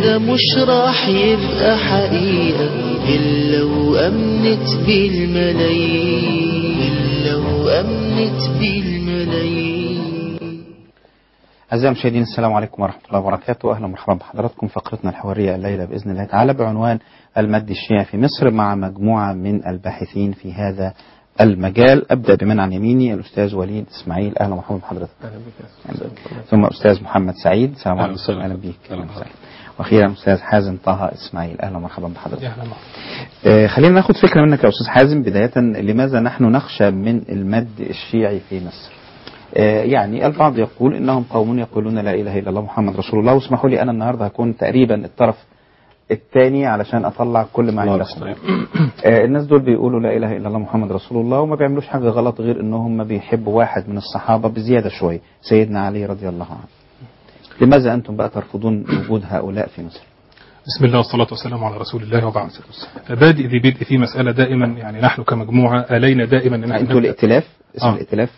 ده مش راح يبقى حقيقة إلا وأمنت بالملايين إلا وأمنت بالملايين أعزائي المشاهدين السلام عليكم ورحمة الله وبركاته أهلا ومرحبا بحضراتكم فقرتنا الحوارية الليلة بإذن الله تعالى بعنوان المد الشيعي في مصر مع مجموعة من الباحثين في هذا المجال أبدأ بمن عن يميني الأستاذ وليد إسماعيل أهلا ومرحبا بحضرتك ثم أستاذ محمد سعيد السلام أهلا عليكم وسهلا. أهلا بيك أهلا أهلا وسهلا. وأخيرا أستاذ حازم طه إسماعيل أهلا ومرحبا بحضرتك أهلا آه، خلينا ناخد فكرة منك يا أستاذ حازم بداية لماذا نحن نخشى من المد الشيعي في مصر آه، يعني البعض يقول إنهم قوم يقولون لا إله إلا الله محمد رسول الله واسمحوا لي أنا النهاردة هكون تقريبا الطرف الثاني علشان أطلع كل ما الله عندهم المستعان. آه، الناس دول بيقولوا لا إله إلا الله محمد رسول الله وما بيعملوش حاجة غلط غير إنهم ما بيحبوا واحد من الصحابة بزيادة شوية سيدنا علي رضي الله عنه لماذا أنتم بقى ترفضون وجود هؤلاء في مصر بسم الله والصلاة والسلام على رسول الله وبعد بادئ ذي بدء في مسألة دائما يعني نحن كمجموعة آلينا دائما أن انتوا نحن الائتلاف اسم آه. الائتلاف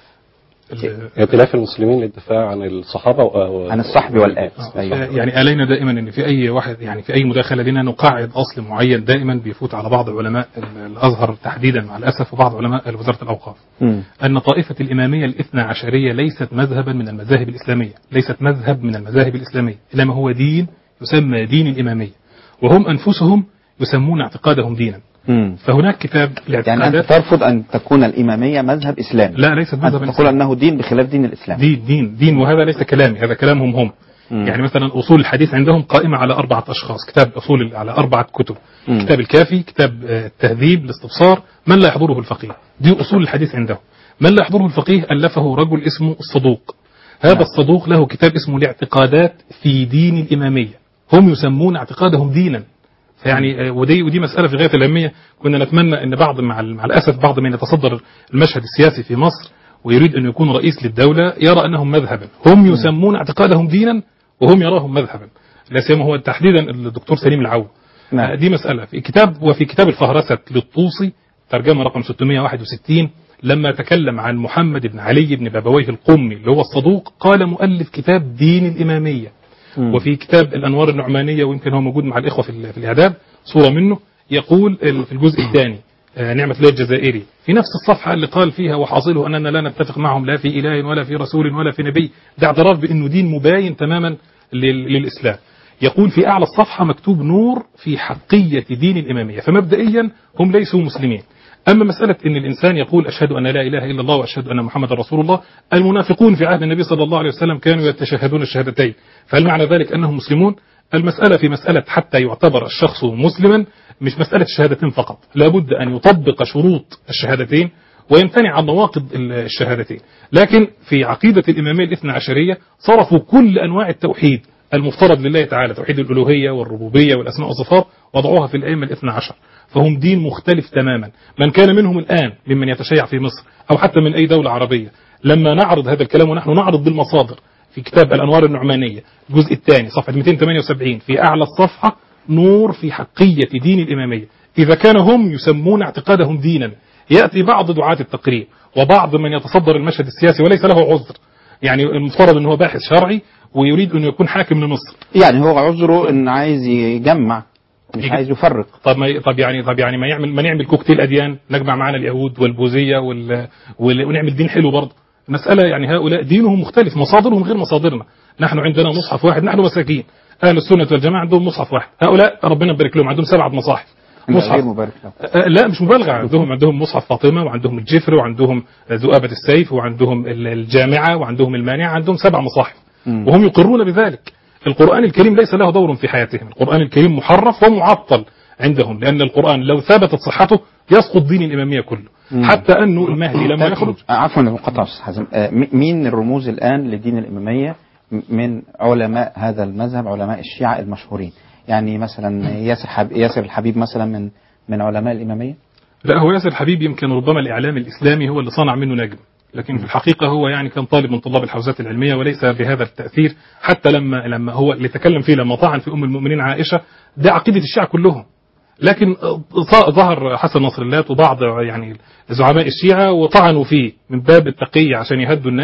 ال- ائتلاف المسلمين للدفاع عن الصحابة و... عن الصحب والآل آه، أيوة. يعني آلينا دائما ان في اي واحد يعني في اي مداخله لنا نقاعد اصل معين دائما بيفوت على بعض علماء ال- الازهر تحديدا مع الاسف وبعض علماء وزاره الاوقاف مم. أن طائفة الإمامية الاثنى عشرية ليست مذهبا من المذاهب الإسلامية ليست مذهب من المذاهب الإسلامية إنما هو دين يسمى دين الإمامية وهم أنفسهم يسمون اعتقادهم دينا مم. فهناك كتاب يعني أنت الاعتقادات ترفض أن تكون الإمامية مذهب إسلامي لا ليست أنت مذهبا تقول إسلامي أنه دين بخلاف دين الإسلام دين دين دين وهذا ليس كلامي هذا كلامهم هم مم. يعني مثلا أصول الحديث عندهم قائمة على أربعة أشخاص كتاب أصول على أربعة كتب مم. كتاب الكافي كتاب آه، التهذيب الاستبصار من لا يحضره الفقيه دي أصول الحديث عندهم من لا يحضره الفقيه ألفه رجل اسمه الصدوق هذا نعم. الصدوق له كتاب اسمه الاعتقادات في دين الإمامية هم يسمون اعتقادهم دينا فيعني آه، ودي ودي مسألة في غاية الأهمية كنا نتمنى أن بعض مع ال- مع الأسف بعض من يتصدر المشهد السياسي في مصر ويريد أن يكون رئيس للدولة يرى أنهم مذهبا هم يسمون اعتقادهم دينا وهم يراهم مذهبا لا سيما هو تحديدا الدكتور سليم العو نعم. آه، دي مسألة في كتاب وفي كتاب الفهرسة للطوسي ترجمة رقم 661 لما تكلم عن محمد بن علي بن بابويه القمي اللي هو الصدوق قال مؤلف كتاب دين الإمامية مم. وفي كتاب الأنوار النعمانية ويمكن هو موجود مع الإخوة في, ال- في الإعداد صورة منه يقول ال- في الجزء الثاني آه، نعمة الله الجزائري في نفس الصفحة اللي قال فيها وحاصله أننا لا نتفق معهم لا في إله ولا في رسول ولا في نبي ده اعتراف بأنه دين مباين تماما لل- للإسلام يقول في أعلى الصفحة مكتوب نور في حقية دين الإمامية فمبدئيا هم ليسوا مسلمين أما مسألة أن الإنسان يقول أشهد أن لا إله إلا الله وأشهد أن محمد رسول الله المنافقون في عهد النبي صلى الله عليه وسلم كانوا يتشهدون الشهادتين فهل معنى ذلك أنهم مسلمون المسألة في مسألة حتى يعتبر الشخص مسلما مش مسألة الشهادتين فقط لابد أن يطبق شروط الشهادتين ويمتنع عن نواقض الشهادتين لكن في عقيدة الإمامية الاثنى عشرية صرفوا كل أنواع التوحيد المفترض لله تعالى توحيد الألوهية والربوبية والأسماء والصفات وضعوها في الأئمة الاثنى عشر فهم دين مختلف تماما من كان منهم الآن ممن يتشيع في مصر أو حتى من أي دولة عربية لما نعرض هذا الكلام ونحن نعرض بالمصادر في كتاب الأنوار النعمانية الجزء الثاني صفحة 278 في أعلى الصفحة نور في حقية دين الإمامية إذا كان هم يسمون اعتقادهم دينا يأتي بعض دعاة التقرير وبعض من يتصدر المشهد السياسي وليس له عذر يعني المفترض أنه باحث شرعي ويريد أن يكون حاكم لمصر يعني هو عذره إن عايز يجمع مش يج- عايز يفرق طب ما طب يعني طب يعني ما يعمل ما نعمل كوكتيل اديان نجمع معانا اليهود والبوذيه وال... وال... ونعمل دين حلو برضه المساله يعني هؤلاء دينهم مختلف مصادرهم غير مصادرنا نحن عندنا مصحف واحد نحن مساكين اهل السنه والجماعه عندهم مصحف واحد هؤلاء ربنا يبارك لهم عندهم سبعه مصاحف لا، مصحف غير مبارك له آه، لا مش مبالغه عندهم عندهم مصحف فاطمه وعندهم الجفر وعندهم ذؤابه السيف وعندهم ال- الجامعه وعندهم المانعه عندهم سبع مصاحف مم. وهم يقرون بذلك القرآن الكريم ليس له دور في حياتهم القرآن الكريم محرف ومعطل عندهم لأن القرآن لو ثبتت صحته يسقط دين الإمامية كله مم. حتى أنه المهدي لما يخرج آه، عفوا المقاطعة أستاذ حازم آه، م- مين الرموز الآن لدين الإمامية م- من علماء هذا المذهب علماء الشيعة المشهورين يعني مثلا ياسر حب... ياسر الحبيب مثلا من من علماء الإمامية لا هو ياسر حبيب يمكن ربما الإعلام الإسلامي هو اللي صنع منه نجم لكن في الحقيقة هو يعني كان طالب من طلاب الحوزات العلمية وليس بهذا التأثير حتى لما لما هو اللي تكلم فيه لما طعن في أم المؤمنين عائشة ده عقيدة الشيعة كلهم لكن ظ- ظهر حسن نصر الله وبعض يعني زعماء الشيعة وطعنوا فيه من باب التقية عشان يهدوا الناس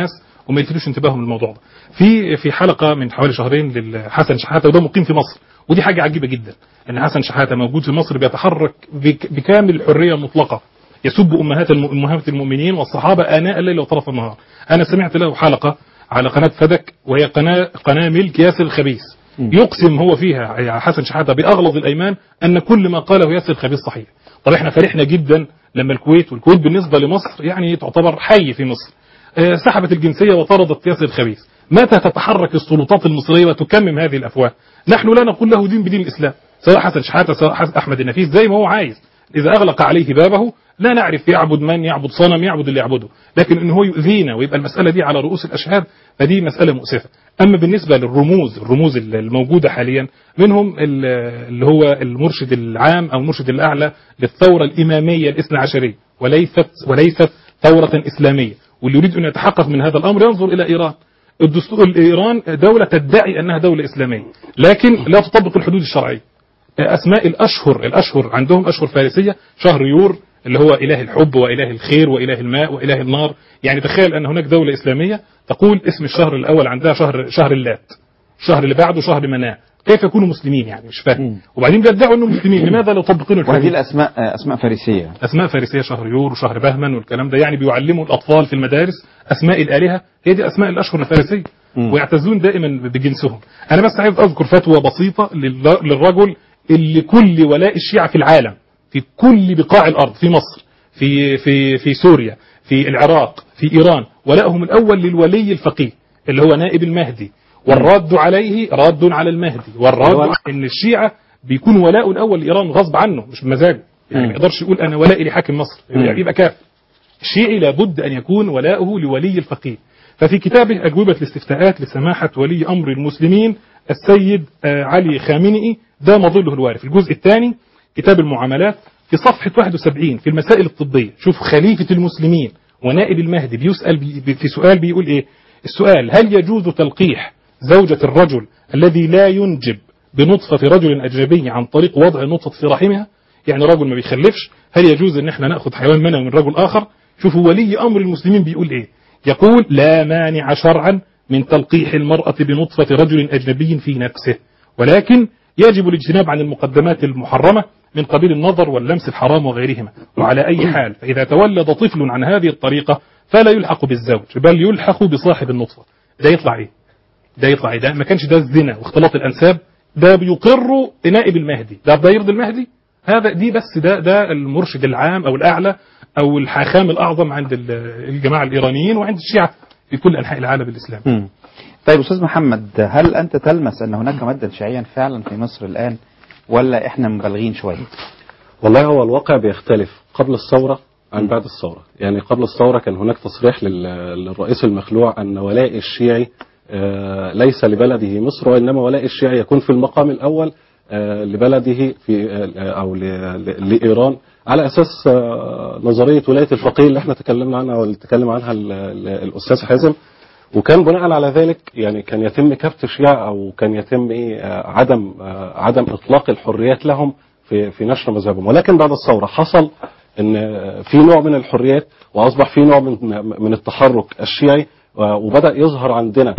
وما يلفتوش انتباههم للموضوع ده في في حلقه من حوالي شهرين لحسن شحاته وده مقيم في مصر ودي حاجه عجيبه جدا ان حسن شحاته موجود في مصر بيتحرك بك- بكامل الحريه المطلقه يسب امهات الم- امهات المؤمنين والصحابه اناء الليل وطرف النهار انا سمعت له حلقه على قناه فدك وهي قناه قناه ملك ياسر الخبيث يقسم هو فيها يا حسن شحاته باغلظ الايمان ان كل ما قاله ياسر الخبيث صحيح طب احنا فرحنا جدا لما الكويت والكويت بالنسبه لمصر يعني تعتبر حي في مصر آه، سحبت الجنسيه وطردت ياسر الخبيث متى تتحرك السلطات المصريه وتكمم هذه الافواه نحن لا نقول له دين بدين الاسلام سواء حسن شحاته سواء حسن احمد النفيس زي ما هو عايز اذا اغلق عليه بابه لا نعرف يعبد من يعبد صنم يعبد اللي يعبده لكن ان هو يؤذينا ويبقى المساله دي على رؤوس الاشهاد فدي مساله مؤسفه اما بالنسبه للرموز الرموز الموجوده حاليا منهم ال- اللي هو المرشد العام او المرشد الاعلى للثوره الاماميه الاثنى عشريه وليست وليست ثوره اسلاميه واللي يريد ان يتحقق من هذا الامر ينظر الى ايران الدستور ايران دوله تدعي انها دوله اسلاميه لكن لا تطبق الحدود الشرعيه اسماء الاشهر الاشهر عندهم اشهر فارسيه شهر يور اللي هو اله الحب واله الخير واله الماء واله النار يعني تخيل ان هناك دوله اسلاميه تقول اسم الشهر الاول عندها شهر شهر اللات الشهر اللي بعده شهر مناه كيف يكونوا مسلمين يعني مش فاهم وبعدين بيدعوا انهم مسلمين لماذا لا يطبقون وهذه الحدود الاسماء آه، اسماء فارسيه اسماء فارسيه شهر يور وشهر بهمن والكلام ده يعني بيعلموا الاطفال في المدارس اسماء الالهه هي دي اسماء الاشهر الفارسيه مم. ويعتزون دائما بجنسهم انا بس عايز اذكر فتوى بسيطه لل- للرجل اللي كل ولاء الشيعه في العالم في كل بقاع الارض في مصر في في في سوريا في العراق في ايران ولائهم الاول للولي الفقيه اللي هو نائب المهدي والرد عليه رد على المهدي والرد ان الشيعه بيكون ولاء الاول لايران غصب عنه مش بمزاجه يعني ما يقدرش يقول انا ولائي لحاكم مصر مم. يبقى كافر الشيعي لابد أن يكون ولاؤه لولي الفقيه ففي كتابه أجوبة الاستفتاءات لسماحة ولي أمر المسلمين السيد آه، علي خامنئي ده مظله الوارث الجزء الثاني كتاب المعاملات في صفحة 71 في المسائل الطبية شوف خليفة المسلمين ونائب المهدي بيسأل بي بي- في سؤال بيقول إيه السؤال هل يجوز تلقيح زوجة الرجل الذي لا ينجب بنطفة رجل أجنبي عن طريق وضع نطفة في رحمها يعني رجل ما بيخلفش هل يجوز ان احنا ناخذ حيوان منوي من رجل اخر شوفوا ولي امر المسلمين بيقول ايه يقول لا مانع شرعا من تلقيح المرأة بنطفة رجل اجنبي في نفسه ولكن يجب الاجتناب عن المقدمات المحرمة من قبيل النظر واللمس الحرام وغيرهما وعلى اي حال فاذا تولد طفل عن هذه الطريقة فلا يلحق بالزوج بل يلحق بصاحب النطفة ده يطلع ايه ده يطلع ايه ده ما كانش ده الزنا واختلاط الانساب ده بيقر نائب المهدي ده ده يرضي المهدي هذا دي بس ده ده المرشد العام او الاعلى او الحاخام الاعظم عند ال- الجماعه الايرانيين وعند الشيعه في كل انحاء العالم الاسلامي مم. طيب استاذ محمد هل انت تلمس ان هناك مدا شيعيا فعلا في مصر الان ولا احنا مبالغين شويه؟ والله هو الواقع بيختلف قبل الثورة عن بعد الثورة يعني قبل الثورة كان هناك تصريح لل- للرئيس المخلوع أن ولاء الشيعي آه، ليس لبلده مصر وإنما ولاء الشيعي يكون في المقام الأول آه، لبلده في آه، أو ل- ل- لإيران على أساس آه، نظرية ولاية الفقيه اللي احنا تكلمنا عنها واللي تكلم عنها ال- ال- الأستاذ حازم وكان بناء على ذلك يعني كان يتم كبت الشيعة أو كان يتم إيه آه، عدم آه، عدم إطلاق الحريات لهم في في نشر مذهبهم ولكن بعد الثورة حصل ان في نوع من الحريات واصبح في نوع من من التحرك الشيعي وبدا يظهر عندنا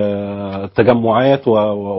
آه، تجمعات و-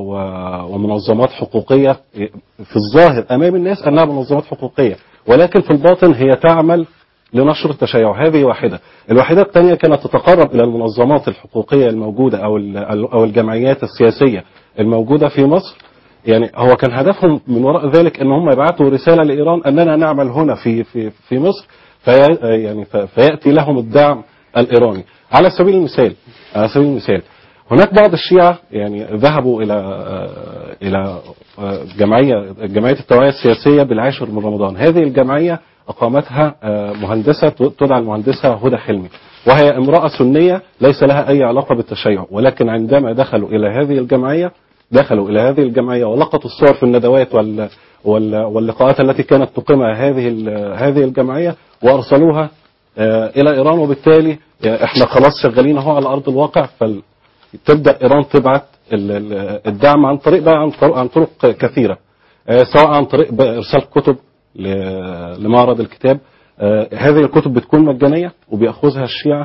و- ومنظمات حقوقيه في الظاهر امام الناس انها منظمات حقوقيه ولكن في الباطن هي تعمل لنشر التشيع هذه واحدة الواحدة الثانية كانت تتقرب إلى المنظمات الحقوقية الموجودة أو ال- أو الجمعيات السياسية الموجودة في مصر يعني هو كان هدفهم من وراء ذلك ان هم يبعثوا رساله لايران اننا نعمل هنا في في في مصر في يعني ف- فياتي لهم الدعم الايراني على سبيل المثال على سبيل المثال هناك بعض الشيعة يعني ذهبوا إلى آه، إلى آه، جمعية جمعية التوعية السياسية بالعاشر من رمضان هذه الجمعية أقامتها آه، مهندسة تدعى المهندسة هدى حلمي وهي امرأة سنية ليس لها أي علاقة بالتشيع ولكن عندما دخلوا إلى هذه الجمعية دخلوا إلى هذه الجمعية ولقطوا الصور في الندوات وال وال واللقاءات التي كانت تقيمها هذه ال- هذه الجمعية وأرسلوها آه، إلى إيران وبالتالي آه، إحنا خلاص شغالين أهو على أرض الواقع فال تبدا ايران تبعت ال- ال- الدعم عن طريق بقى عن طرق, عن طرق كثيره آه، سواء عن طريق بقى ارسال كتب ل- لمعرض الكتاب آه، هذه الكتب بتكون مجانيه وبياخذها الشيعه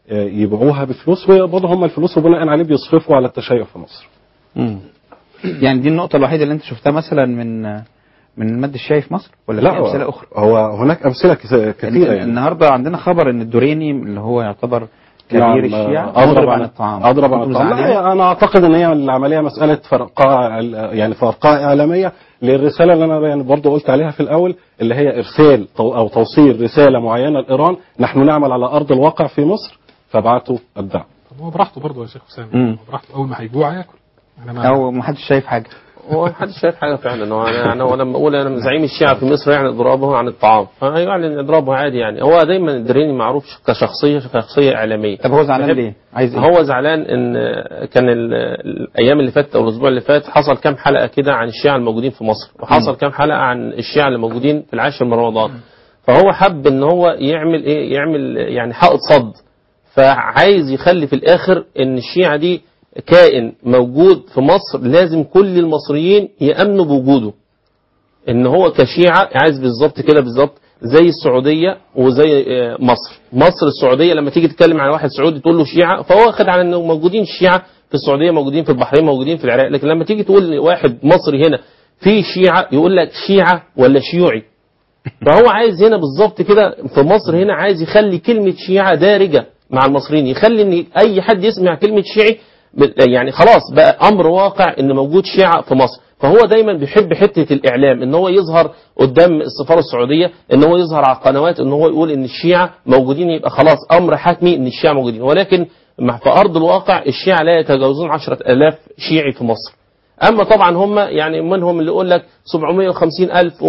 آه، يبيعوها بفلوس ويقبضوا هم الفلوس وبناء عليه بيصرفوا على التشيع في مصر مم. يعني دي النقطة الوحيدة اللي أنت شفتها مثلا من من المد الشاي في مصر ولا لا في أمثلة أخرى؟ هو هناك امثله كث- كثيره يعني النهارده عندنا خبر ان الدوريني اللي هو يعتبر كبير نعم، الشيعة اضرب مضرب عن عن الطعام اضرب عن أنتم الطعام زعلانين؟ لا انا اعتقد ان هي العمليه مساله فرقاء يعني فرقاء اعلاميه للرساله اللي انا يعني برضه قلت عليها في الاول اللي هي ارسال تو- او توصيل رساله معينه لايران نحن نعمل على ارض الواقع في مصر فابعتوا الدعم طب هو براحته برضه يا شيخ حسام مم. هو براحته اول ما هيجوع ياكل انا ما او ما حدش شايف حاجة هو محدش شايف حاجه فعلا هو انا يعني هو لما اقول انا زعيم الشيعة في مصر يعني اضرابه عن الطعام فيعلن اضرابه عادي يعني هو دايما الدريني معروف كشخصيه شخصيه اعلاميه طب هو زعلان بحب- ليه؟ عايز ايه؟ هو زعلان ان كان ال- الايام اللي فاتت او الاسبوع اللي فات حصل كام حلقه كده عن الشيعة الموجودين في مصر وحصل كام حلقه عن الشيعة اللي موجودين في العاشر من رمضان فهو حب ان هو يعمل ايه يعمل يعني حائط صد فعايز يخلي في الاخر ان الشيعة دي كائن موجود في مصر لازم كل المصريين يامنوا بوجوده ان هو كشيعة عايز بالظبط كده بالظبط زي السعودية وزي آه، مصر مصر السعودية لما تيجي تتكلم عن واحد سعودي تقول له شيعة فهو واخد على انه موجودين الشيعة في السعودية موجودين في البحرين موجودين في العراق لكن لما تيجي تقول لواحد مصري هنا في شيعة يقول لك شيعة ولا شيوعي فهو عايز هنا بالظبط كده في مصر هنا عايز يخلي كلمة شيعة دارجة مع المصريين يخلي ان اي حد يسمع كلمة شيعي ب- يعني خلاص بقى امر واقع ان موجود شيعة في مصر فهو دايما بيحب حتة الاعلام ان هو يظهر قدام السفارة السعودية ان هو يظهر على القنوات ان هو يقول ان الشيعة موجودين يبقى خلاص امر حتمي ان الشيعة موجودين ولكن مع- في ارض الواقع الشيعة لا يتجاوزون عشرة الاف شيعي في مصر اما طبعا هم يعني منهم اللي يقول لك 750 الف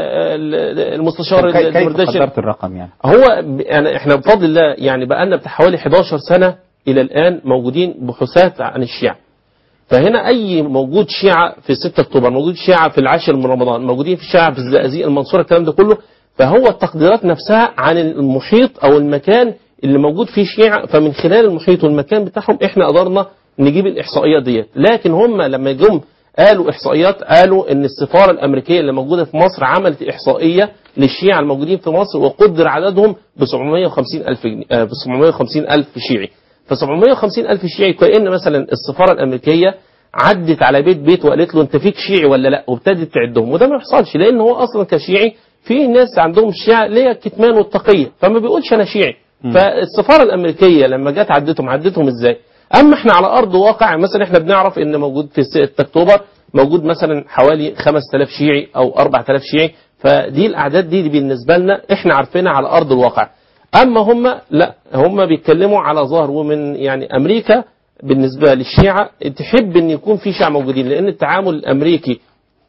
والمستشار طب كي- كيف الدردشي قدرت الرقم يعني؟ هو ب- يعني احنا بفضل الله يعني بقى لنا بتاع حوالي 11 سنه الى الان موجودين بحوثات عن الشيعة فهنا اي موجود شيعة في 6 اكتوبر موجود شيعة في العاشر من رمضان موجودين في الشيعة في الزقازيق المنصورة الكلام ده كله فهو التقديرات نفسها عن المحيط او المكان اللي موجود فيه شيعة فمن خلال المحيط والمكان بتاعهم احنا قدرنا نجيب الاحصائيات ديت لكن هم لما جم قالوا احصائيات قالوا ان السفاره الامريكيه اللي موجوده في مصر عملت احصائيه للشيعة الموجودين في مصر وقدر عددهم ب 750 الف جنيه ب 750 الف شيعي ف 750 الف شيعي كأن مثلا السفاره الامريكيه عدت على بيت بيت وقالت له انت فيك شيعي ولا لا وابتدت تعدهم وده ما يحصلش لان هو اصلا كشيعي في ناس عندهم الشيعة ليها الكتمان والتقيه فما بيقولش انا شيعي فالسفاره الامريكيه لما جت عدتهم عدتهم ازاي اما احنا على ارض واقع مثلا احنا بنعرف ان موجود في 6 اكتوبر موجود مثلا حوالي 5000 شيعي او 4000 شيعي فدي الاعداد دي, دي بالنسبه لنا احنا عارفينها على ارض الواقع اما هم لا هم بيتكلموا على ظهر ومن يعني امريكا بالنسبه للشيعه تحب ان يكون في شيعة موجودين لان التعامل الامريكي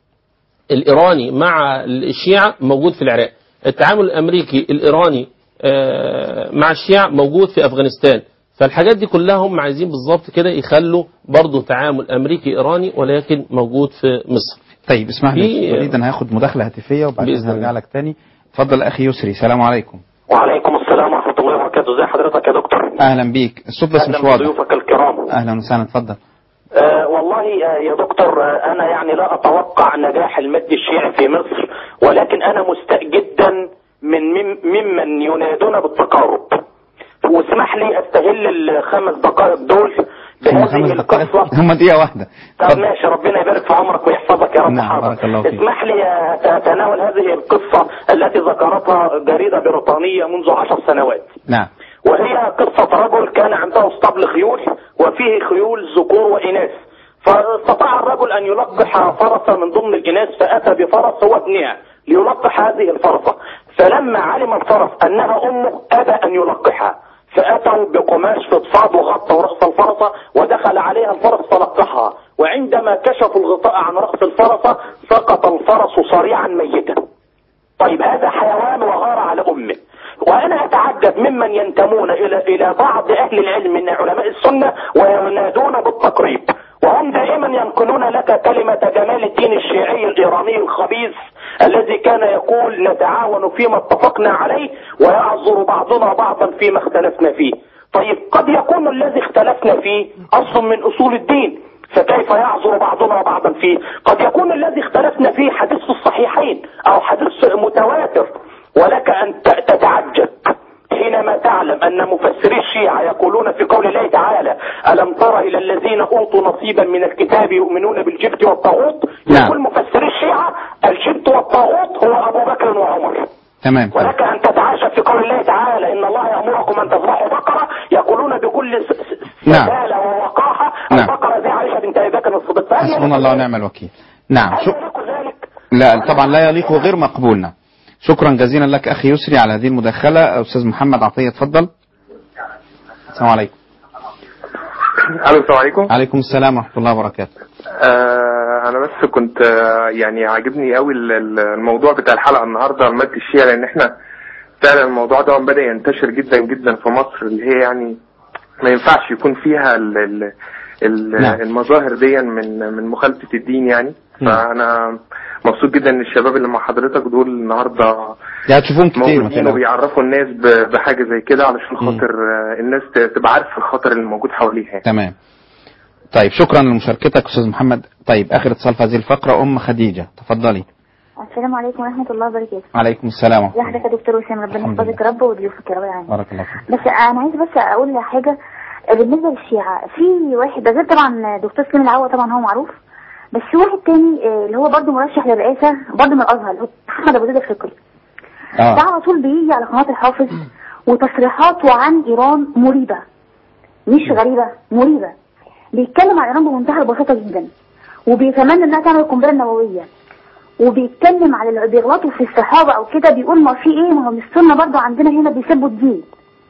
الايراني مع الشيعة موجود في العراق التعامل الامريكي الايراني آه، مع الشيعة موجود في افغانستان فالحاجات دي كلها هم عايزين بالظبط كده يخلوا برضه تعامل امريكي ايراني ولكن موجود في مصر طيب اسمح لي في- يا أستاذ وليد انا هاخد مداخلة هاتفية وبعدين بإذن هرجع الله. لك تاني اتفضل اخي يسري سلام عليكم وعليكم السلام ورحمة الله وبركاته ازي حضرتك يا دكتور اهلا بيك الصوت بس مش أهلا واضح بضيوفك الكرام اهلا وسهلا اتفضل آه والله آه يا دكتور آه انا يعني لا اتوقع نجاح المد الشيعي في مصر ولكن انا مستاء جدا من مم- ممن ينادون بالتقارب واسمح لي استغل الخمس دقائق دول هم بهذه خمس القصة دقائق هم دقيقة واحدة طب اتفضل. ماشي ربنا يبارك في عمرك ويحفظك يا رب نعم، حاضر. بارك الله فيك. اسمح لي اتناول هذه القصة التي ذكرتها جريدة بريطانية منذ عشر سنوات نعم وهي قصة رجل كان عنده اسطبل خيول وفيه خيول ذكور وإناث فاستطاع الرجل أن يلقح فرسا من ضمن الإناث فأتى بفرس هو ابنها ليلقح هذه الفرسة فلما علم الفرس أنها أمه أبى أن يلقحها فأتوا بقماش فضفاض وغطوا رأس الفرسة ودخل عليها الفرس فلقحها وعندما كشفوا الغطاء عن رأس الفرسة سقط الفرس صريعا ميتا طيب هذا حيوان وغار على أمه وأنا أتعجب ممن ينتمون إلى إلى بعض أهل العلم من علماء السنة وينادون بالتقريب وهم دائما ينقلون لك كلمة جمال الدين الشيعي الإيراني الخبيث الذي كان يقول نتعاون فيما اتفقنا عليه ويعذر بعضنا بعضا فيما اختلفنا فيه طيب قد يكون الذي اختلفنا فيه أصل من أصول الدين فكيف يعذر بعضنا بعضا فيه قد يكون الذي اختلفنا فيه حديث في الصحيحين او حديث متواتر ولك ان ت- تتعجب حين حينما تعلم أن مفسري الشيعة يقولون في قول الله تعالى ألم تر إلى الذين أوتوا نصيبا من الكتاب يؤمنون بالجبت والطاغوت نعم. يقول مفسري الشيعة الجبت والطاغوت هو أبو بكر وعمر تمام تمام. ولك أن تتعجب في قول الله تعالى إن الله يأمركم أن تذبحوا بقرة يقولون بكل س- س- نعم. سلالة ووقاحة نعم. البقرة دي عائشة بنت أبي بكر الصديق فهل حسبنا الله ونعم الوكيل نعم هل شو يليق ذلك؟ لا طبعا لا يليق وغير مقبول نعم شكرا جزيلا لك اخي يسري على هذه المداخله استاذ محمد عطيه اتفضل السلام عليكم الو السلام عليكم عليكم السلام ورحمه الله وبركاته آه انا بس كنت آه يعني عاجبني قوي ال- ال- الموضوع بتاع الحلقه النهارده المد الشيعي لان احنا فعلا الموضوع ده بدا ينتشر جدا جدا في مصر اللي هي يعني ما ينفعش يكون فيها ال ال ال نعم. المظاهر دي من من مخالفه الدين يعني نعم. فانا مبسوط جدا ان الشباب اللي مع حضرتك دول النهارده لا تشوفون كتير موجودين مثلا وبيعرفوا الناس ب- بحاجه زي كده علشان خاطر آه، الناس ت- تبقى عارفه الخطر اللي موجود حواليها يعني. تمام طيب شكرا لمشاركتك استاذ محمد طيب اخر اتصال في هذه الفقره ام خديجه تفضلي السلام عليكم ورحمة الله وبركاته عليكم السلام ازي ورحمه حضرتك الله يا دكتور وسام ربنا الحمد يحفظك يا رب وضيوفك يا رب العالمين بارك الله فيك بس انا عايز بس اقول حاجة بالنسبة للشيعة في واحد ده غير طبعا دكتور سليم العوا طبعا هو معروف بس في واحد تاني آه، اللي هو برضه مرشح للرئاسة برضه من الازهر اللي هو احمد ابو زيد الفقري ده اه على طول بيجي على قناة الحافظ وتصريحاته عن ايران مريبة مش غريبة مريبة بيتكلم عن ايران بمنتهى البساطة جدا وبيتمنى انها تعمل القنبلة النووية وبيتكلم على اللي بيغلطوا في الصحابة او كده بيقول ما في ايه ما هو من السنة برضو عندنا هنا بيسبوا الدين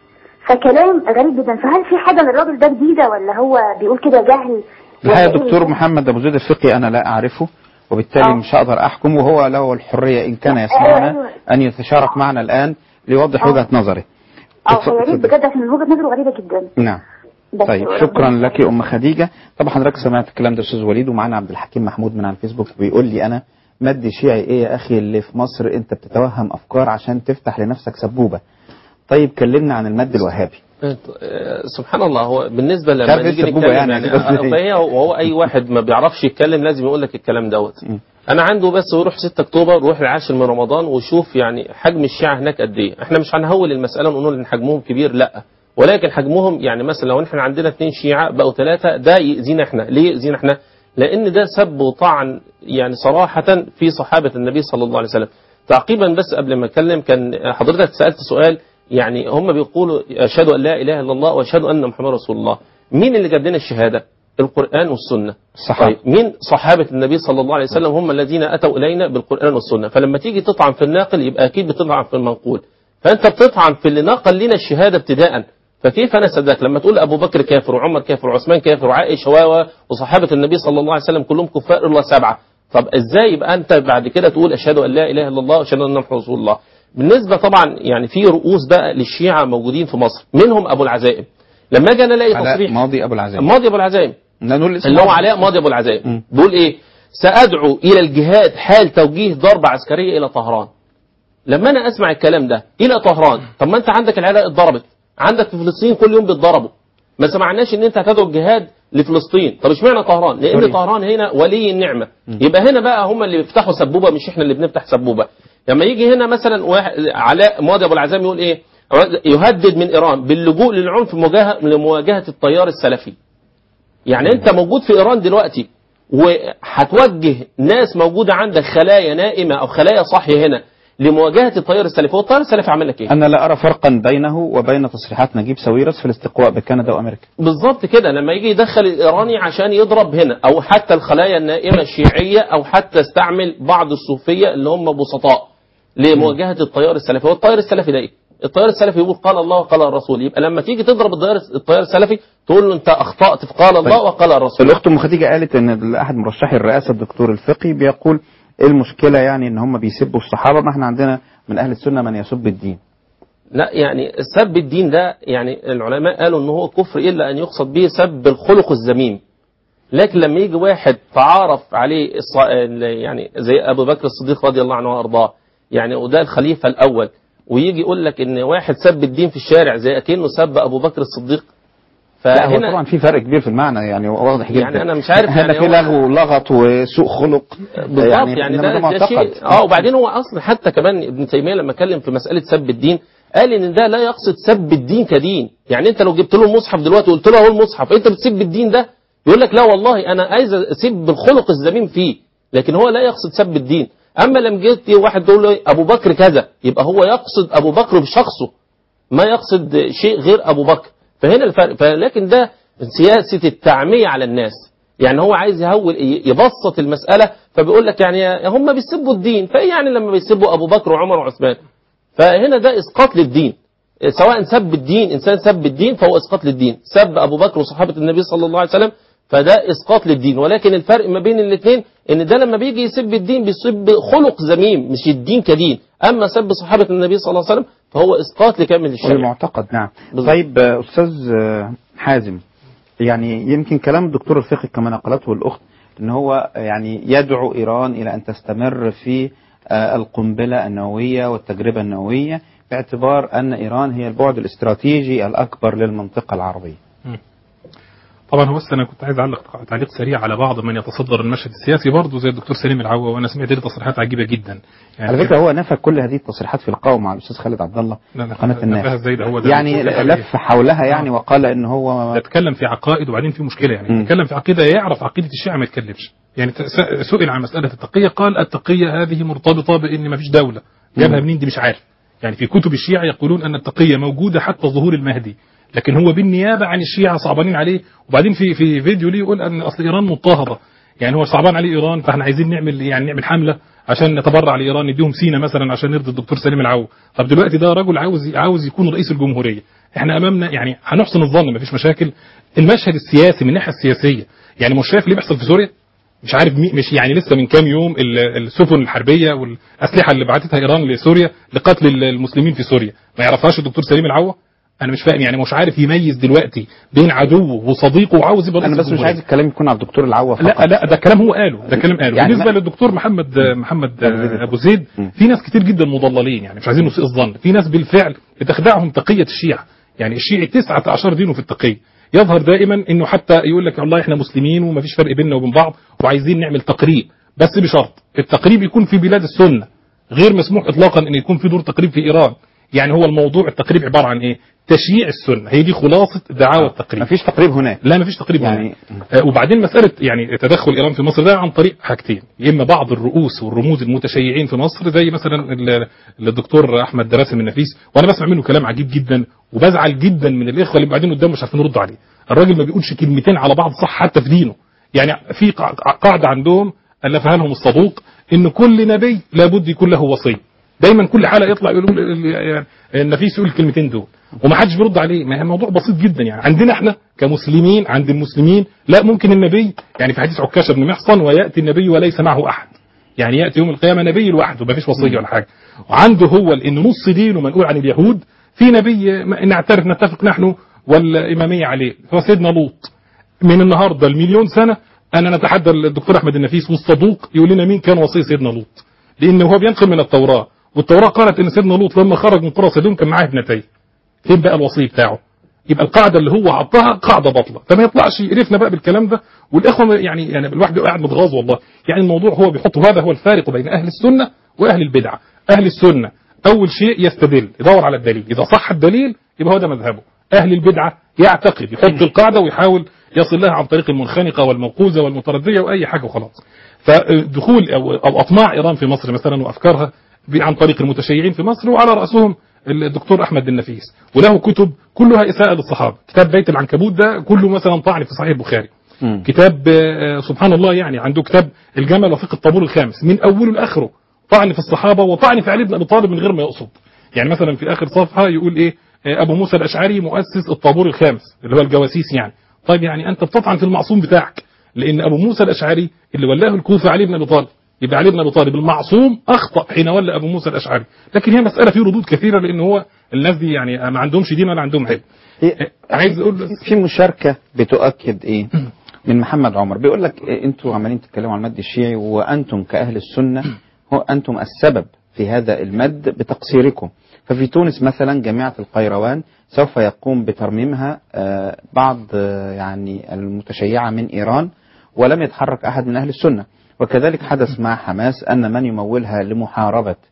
فكلام غريب جدا فهل في حاجة للراجل ده جديدة ولا هو بيقول كده جهل الحقيقه ولا إيه؟ دكتور محمد ابو زيد الفقي انا لا اعرفه وبالتالي آه. مش هقدر احكم وهو له الحريه ان كان أيوة، يسمعنا أيوة. ان يتشارك معنا الان ليوضح آه. وجهه نظره اه اتفضل- يا ريت اتفضل. بجد عشان وجهة نظره غريبة جدا نعم بس طيب ربنا شكرا يخليك. لك ام خديجه طبعا حضرتك سمعت الكلام ده استاذ وليد ومعانا عبد الحكيم محمود من على الفيسبوك بيقول لي انا مد شيعي ايه يا اخي اللي في مصر انت بتتوهم افكار عشان تفتح لنفسك سبوبه طيب كلمنا عن المد الوهابي آه، سبحان الله هو بالنسبه مش لما عارف نيجي إيه السبوبة نتكلم يعني، يعني, بس آه، إيه؟ فهي وهو اي واحد ما بيعرفش يتكلم لازم يقول لك الكلام دوت انا عنده بس يروح 6 اكتوبر ويروح العاشر من رمضان ويشوف يعني حجم الشيعة هناك قد ايه احنا مش هنهول المساله ونقول ان حجمهم كبير لا ولكن حجمهم يعني مثلا لو احنا عندنا اثنين شيعة بقوا ثلاثة ده يأذينا احنا ليه يأذينا احنا لان ده سب وطعن يعني صراحة في صحابة النبي صلى الله عليه وسلم تعقيبا بس قبل ما اتكلم كان حضرتك سألت سؤال يعني هم بيقولوا اشهد ان لا اله الا الله واشهد ان محمد رسول الله مين اللي جاب لنا الشهاده القران والسنه الصحابة. طيب مين صحابه النبي صلى الله عليه وسلم هم الذين اتوا الينا بالقران والسنه فلما تيجي تطعن في الناقل يبقى اكيد بتطعن في المنقول فانت بتطعن في اللي نقل لنا الشهاده ابتداء فكيف انا صدقك لما تقول ابو بكر كافر وعمر كافر وعثمان كافر وعائشه و وصحابه النبي صلى الله عليه وسلم كلهم كفار الا سبعه طب ازاي يبقى انت بعد كده تقول اشهد ان لا اله الا الله واشهد ان محمد رسول الله بالنسبه طبعا يعني في رؤوس بقى للشيعه موجودين في مصر منهم ابو العزائم لما اجي انا الاقي علاء تصريح ماضي ابو العزائم ماضي ابو العزائم لا نقول اسمه اللي هو علاء ماضي ابو العزائم مم. بيقول ايه سادعو الى الجهاد حال توجيه ضربه عسكريه الى طهران لما انا اسمع الكلام ده الى طهران طب ما انت عندك العراق اتضربت عندك في فلسطين كل يوم بيتضربوا ما سمعناش ان انت هتدعو الجهاد لفلسطين طب اشمعنى طهران لان سوريا. طهران هنا ولي النعمه يبقى هنا بقى هم اللي بيفتحوا سبوبه مش احنا اللي بنفتح سبوبه لما يجي هنا مثلا واحد علاء ماضي ابو العزام يقول ايه يهدد من ايران باللجوء للعنف مواجهه لمواجهه التيار السلفي يعني انت موجود في ايران دلوقتي وهتوجه ناس موجوده عندك خلايا نائمه او خلايا صاحيه هنا لمواجهه التيار السلفي هو التيار السلفي عمل لك ايه انا لا ارى فرقا بينه وبين تصريحات نجيب ساويرس في الاستقواء بكندا وامريكا بالظبط كده لما يجي يدخل الايراني عشان يضرب هنا او حتى الخلايا النائمه الشيعيه او حتى استعمل بعض الصوفيه اللي هم بسطاء لمواجهه التيار السلفي هو التيار السلفي ده ايه التيار السلفي يقول قال الله وقال الرسول يبقى لما تيجي تضرب التيار التيار السلفي تقول له انت اخطات في قال الله طيب. وقال الرسول الاخت ام خديجه قالت ان احد مرشحي الرئاسه الدكتور الفقي بيقول ايه المشكله يعني ان هم بيسبوا الصحابه ما احنا عندنا من اهل السنه من يسب الدين لا يعني سب الدين ده يعني العلماء قالوا ان هو كفر الا ان يقصد به سب الخلق الذميم لكن لما يجي واحد تعارف عليه الص... يعني زي ابو بكر الصديق رضي الله عنه وارضاه يعني وده الخليفه الاول ويجي يقول لك ان واحد سب الدين في الشارع زي اكنه سب ابو بكر الصديق لا هو فهنا طبعا في فرق كبير في المعنى يعني واضح جدا يعني أنا مش عارف هنا يعني في هو- لغو ولغط وسوء خلق بالظبط يعني, إنما ده, ده معتقد شيء اه وبعدين هو اصلا حتى كمان ابن تيميه لما اتكلم في مساله سب الدين قال ان ده لا يقصد سب الدين كدين يعني انت لو جبت له المصحف دلوقتي وقلت له اهو المصحف انت بتسب الدين ده يقول لك لا والله انا عايز اسب الخلق الذميم فيه لكن هو لا يقصد سب الدين اما لما جيت واحد تقول له ابو بكر كذا يبقى هو يقصد ابو بكر بشخصه ما يقصد شيء غير ابو بكر فهنا الفرق فلكن ده سياسه التعميه على الناس يعني هو عايز يهول يبسط المساله فبيقول لك يعني هم بيسبوا الدين فايه يعني لما بيسبوا ابو بكر وعمر وعثمان فهنا ده اسقاط للدين سواء سب الدين انسان سب الدين فهو اسقاط للدين سب ابو بكر وصحابه النبي صلى الله عليه وسلم فده اسقاط للدين ولكن الفرق ما بين الاثنين ان ده لما بيجي يسب الدين بيسب خلق ذميم مش الدين كدين اما سب صحابه النبي صلى الله عليه وسلم فهو اسقاط لكامل الشريعه والمعتقد نعم بالظبط. طيب آه، استاذ آه، حازم يعني يمكن كلام الدكتور الفقهي كما نقلته الاخت ان هو يعني يدعو ايران الى ان تستمر في آه، القنبله النوويه والتجربه النوويه باعتبار ان ايران هي البعد الاستراتيجي الاكبر للمنطقه العربيه. طبعا هو بس انا كنت عايز اعلق تعليق سريع على بعض من يتصدر المشهد السياسي برضه زي الدكتور سليم العوا وانا سمعت له تصريحات عجيبه جدا يعني على فكره هو نفى كل هذه التصريحات في لقائه مع الاستاذ خالد عبد الله لا، لا، قناه نفاها الناس ازاي ده هو ده يعني المفروض لف حولها يعني وقال ان هو ده اتكلم في عقائد وبعدين في مشكله يعني مم. اتكلم في عقيده يعرف عقيده الشيعه ما يتكلمش يعني س- سئل عن مساله التقيه قال التقيه هذه مرتبطه بان ما فيش دوله جابها منين دي مش عارف يعني في كتب الشيعة يقولون أن التقية موجودة حتى ظهور المهدي لكن هو بالنيابة عن الشيعة صعبانين عليه وبعدين في في فيديو ليه يقول أن أصل إيران مضطهدة يعني هو صعبان عليه إيران فاحنا عايزين نعمل يعني نعمل حملة عشان نتبرع لإيران نديهم سينا مثلا عشان نرضي الدكتور سليم العو طب دلوقتي ده رجل عاوز عاوز يكون رئيس الجمهورية احنا أمامنا يعني هنحسن الظن مفيش مشاكل المشهد السياسي من الناحية السياسية يعني مش شايف اللي بيحصل في سوريا مش عارف مي مش يعني لسه من كام يوم ال- السفن الحربيه والاسلحه اللي بعتتها ايران لسوريا لقتل ال- المسلمين في سوريا ما يعرفهاش الدكتور سليم العوا انا مش فاهم يعني مش عارف يميز دلوقتي بين عدوه وصديقه وعاوز يبقى انا رئيس بس مش الجمهورية. عايز الكلام يكون على الدكتور العوا فقط لا لا ده كلام هو قاله ده كلام قاله يعني بالنسبه ما- للدكتور محمد محمد أبو زيد. ابو زيد مم. في ناس كتير جدا مضللين يعني مش عايزين نسيء الظن في ناس بالفعل بتخدعهم تقيه الشيعه يعني الشيعي 19 دينه في التقيه يظهر دائما انه حتى يقول لك والله احنا مسلمين ومفيش فرق بيننا وبين بعض وعايزين نعمل تقريب بس بشرط التقريب يكون في بلاد السنه غير مسموح اطلاقا ان يكون في دور تقريب في ايران يعني هو الموضوع التقريب عباره عن ايه تشييع السنه هي دي خلاصه دعاوى التقريب مفيش تقريب هناك لا مفيش تقريب يعني- يعني آه وبعدين مساله يعني تدخل ايران في مصر ده عن طريق حاجتين يا اما بعض الرؤوس والرموز المتشيعين في مصر زي مثلا ال- الدكتور احمد دراسم النفيس وانا بسمع منه كلام عجيب جدا وبزعل جدا من الاخوه اللي قاعدين قدامه مش عارفين يردوا عليه الراجل ما بيقولش كلمتين على بعض صح حتى في دينه يعني في قاع- قاعده عندهم الفها لهم الصدوق ان كل نبي لابد يكون له وصي دايما كل حلقه يطلع يقول يعني النفيس يقول الكلمتين دول وما حدش بيرد عليه ما هي الموضوع بسيط جدا يعني عندنا احنا كمسلمين عند المسلمين لا ممكن النبي يعني في حديث عكاشه بن محصن وياتي النبي وليس معه احد يعني ياتي يوم القيامه نبي لوحده ما فيش وصيه ولا حاجه وعنده هو ان نص دينه منقول عن اليهود في نبي ما- نعترف نتفق نحن والاماميه عليه هو سيدنا لوط من النهارده المليون سنه انا نتحدى الدكتور احمد النفيس والصدوق يقول لنا مين كان وصي سيدنا لوط لان هو بينقل من التوراه والتوراه قالت ان سيدنا لوط لما خرج من قرى سدوم كان معاه ابنتين فين بقى الوصي بتاعه يبقى القاعده اللي هو حطها قاعده باطله فما يطلعش يقرفنا بقى بالكلام ده والاخوه ما- يعني يعني الواحد بيبقى قاعد متغاظ والله يعني الموضوع هو بيحط هذا هو الفارق بين اهل السنه واهل البدعه اهل السنه اول شيء يستدل يدور على الدليل اذا صح الدليل يبقى هو ده مذهبه اهل البدعه يعتقد يحط القاعده ويحاول يصل لها عن طريق المنخنقه والموقوذه والمترديه واي حاجه وخلاص فدخول او او اطماع ايران في مصر مثلا وافكارها ب- عن طريق المتشيعين في مصر وعلى راسهم الدكتور احمد النفيس وله كتب كلها اساءه للصحابه كتاب بيت العنكبوت ده كله مثلا طعن في صحيح البخاري مم. كتاب آه، سبحان الله يعني عنده كتاب الجمل وفقه الطابور الخامس من اوله لاخره طعن في الصحابه وطعن في علي بن ابي طالب من غير ما يقصد يعني مثلا في اخر صفحه يقول ايه آه، ابو موسى الاشعري مؤسس الطابور الخامس اللي هو الجواسيس يعني طيب يعني انت بتطعن في المعصوم بتاعك لان ابو موسى الاشعري اللي ولاه الكوفه علي بن ابي طالب يبقى علي بن ابي طالب المعصوم اخطا حين ولى ابو موسى الاشعري لكن هي مساله فيه ردود كثيره لان هو الناس دي يعني ما عندهمش دين ولا عندهم علم هي- عايز اقول بس في مشاركة بتؤكد ايه من محمد عمر بيقول لك إيه انتوا عمالين تتكلموا عن المد الشيعي وانتم كاهل السنة هو انتم السبب في هذا المد بتقصيركم ففي تونس مثلا جامعة القيروان سوف يقوم بترميمها آه، بعض آه، يعني المتشيعة من ايران ولم يتحرك احد من اهل السنة وكذلك حدث مع حماس ان من يمولها لمحاربة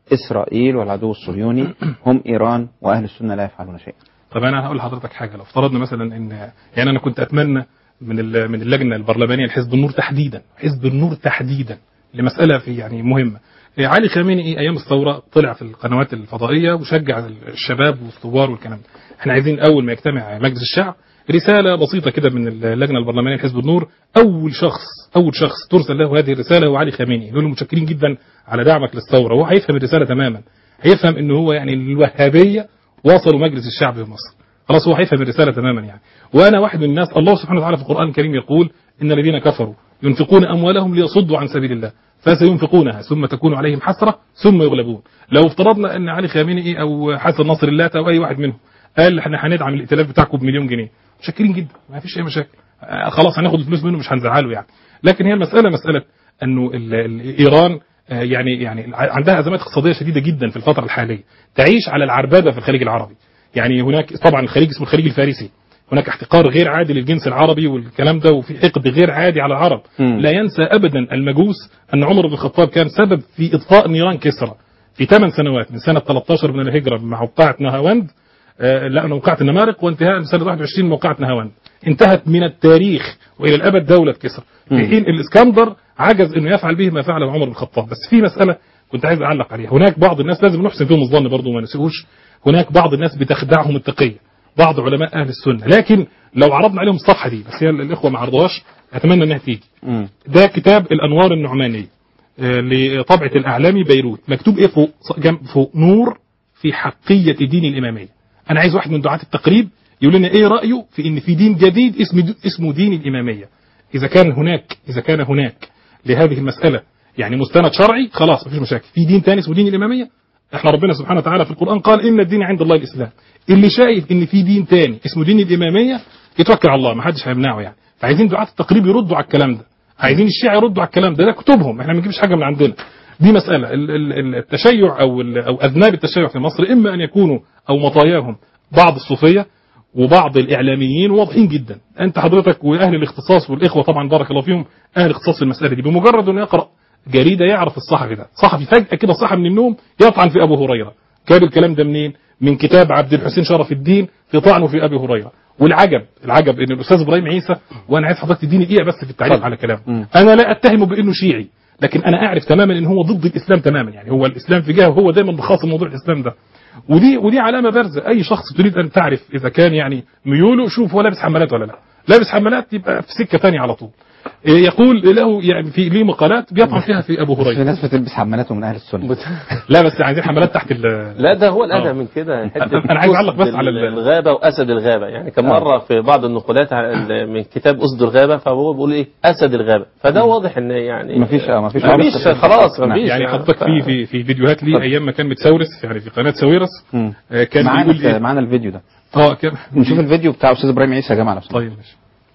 إسرائيل والعدو الصهيوني هم إيران وأهل السنة لا يفعلون شيئا طب انا هقول لحضرتك حاجه لو افترضنا مثلا ان يعني انا كنت اتمنى من ال- من اللجنه البرلمانيه لحزب النور تحديدا حزب النور تحديدا لمساله في يعني مهمه إيه، علي خامنئي ايام الثوره طلع في القنوات الفضائيه وشجع الشباب والثوار والكلام ده احنا عايزين اول ما يجتمع مجلس الشعب رساله بسيطه كده من اللجنه البرلمانيه لحزب النور اول شخص اول شخص ترسل له هذه الرساله هو علي خامنئي نقول له متشكرين جدا على دعمك للثوره وهو هيفهم الرساله تماما هيفهم ان هو يعني الوهابيه وصلوا مجلس الشعب في مصر خلاص هو هيفهم الرساله تماما يعني وانا واحد من الناس الله سبحانه وتعالى في القران الكريم يقول ان الذين كفروا ينفقون اموالهم ليصدوا عن سبيل الله فسينفقونها ثم تكون عليهم حسره ثم يغلبون لو افترضنا ان علي خامنئي او حسن نصر الله او اي واحد منهم قال احنا هندعم الائتلاف بتاعكم بمليون جنيه متشكرين جدا ما فيش اي مشاكل آه، خلاص هناخد الفلوس منه مش هنزعله يعني لكن هي المساله مساله انه ال- ال- ايران آه، يعني يعني عندها ازمات اقتصاديه شديده جدا في الفتره الحاليه تعيش على العربده في الخليج العربي يعني هناك طبعا الخليج اسمه الخليج الفارسي هناك احتقار غير عادي للجنس العربي والكلام ده وفي حقد غير عادي على العرب مم. لا ينسى ابدا المجوس ان عمر بن الخطاب كان سبب في اطفاء نيران كسرى في ثمان سنوات من سنه 13 من الهجره مع موقعه نهاوند آه، لا موقعة النمارق وانتهاء من سنة 21 موقعة نهاوند انتهت من التاريخ وإلى الأبد دولة كسرى في حين الإسكندر عجز أنه يفعل به ما فعله عمر بن الخطاب بس في مسألة كنت عايز أعلق عليها هناك بعض الناس لازم نحسن فيهم الظن برضه وما نسيبوش هناك بعض الناس بتخدعهم التقية بعض علماء أهل السنة لكن لو عرضنا عليهم الصفحة دي بس هي الإخوة ما عرضوهاش أتمنى أنها تيجي مم. ده كتاب الأنوار النعمانية آه، لطبعة الأعلامي بيروت مكتوب إيه فوق جنب فوق نور في حقية دين الإمامية أنا عايز واحد من دعاة التقريب يقول لنا إيه رأيه في إن في دين جديد اسمه اسمه دين الإمامية إذا كان هناك إذا كان هناك لهذه المسألة يعني مستند شرعي خلاص مفيش مشاكل في دين تاني اسمه دين الإمامية احنا ربنا سبحانه وتعالى في القرآن قال إن الدين عند الله الإسلام اللي شايف إن في دين تاني اسمه دين الإمامية يتوكل على الله ما حدش هيمنعه يعني فعايزين دعاة التقريب يردوا على الكلام ده عايزين الشيعة يردوا على الكلام ده ده كتبهم احنا ما بنجيبش حاجة من عندنا دي مسألة ال- ال- ال- التشيع أو ال- أو أذناب التشيع في مصر إما أن يكونوا أو مطاياهم بعض الصوفية وبعض الإعلاميين واضحين جدا أنت حضرتك وأهل الاختصاص والإخوة طبعا بارك الله فيهم أهل الاختصاص في المسألة دي بمجرد أنه يقرأ جريدة يعرف الصحفي ده صحفي فجأة كده صحى من النوم يطعن في أبو هريرة جاب الكلام ده منين من كتاب عبد الحسين شرف الدين في طعنه في أبي هريرة والعجب العجب ان الاستاذ ابراهيم عيسى وانا عايز حضرتك تديني دقيقه بس في التعليق على كلامه انا لا اتهمه بانه شيعي لكن انا اعرف تماما ان هو ضد الاسلام تماما يعني هو الاسلام في جهه وهو دايما بخاصم موضوع الاسلام ده ودي ودي علامه بارزه اي شخص تريد ان تعرف اذا كان يعني ميوله شوف هو لابس حمالات ولا لا لابس حمالات يبقى في سكه ثانيه على طول إيه يقول له يعني في ليه مقالات بيطعن فيها في ابو في هريره ناس بتلبس حمالات من أهل السنة لا بس عايزين حمالات تحت ال لا ده هو الأدهى آه. من كده حتة أنا عايز أعلق بس أسد على ال- الغابة وأسد الغابة يعني كان مرة في بعض النقولات على- من كتاب أسد الغابة فهو بيقول إيه أسد الغابة فده واضح إن يعني مفيش اه مفيش مفيش عرض. خلاص نعم. مفيش يعني حضرتك في في في فيديوهات ليه ايام ما كان متسورس يعني في قناه ساويرس مم. آه، كان معانا بيقول ايه معانا الفيديو ده اه كان نشوف الفيديو بتاع استاذ ابراهيم عيسى يا جماعه لو سمحت. طيب ماشي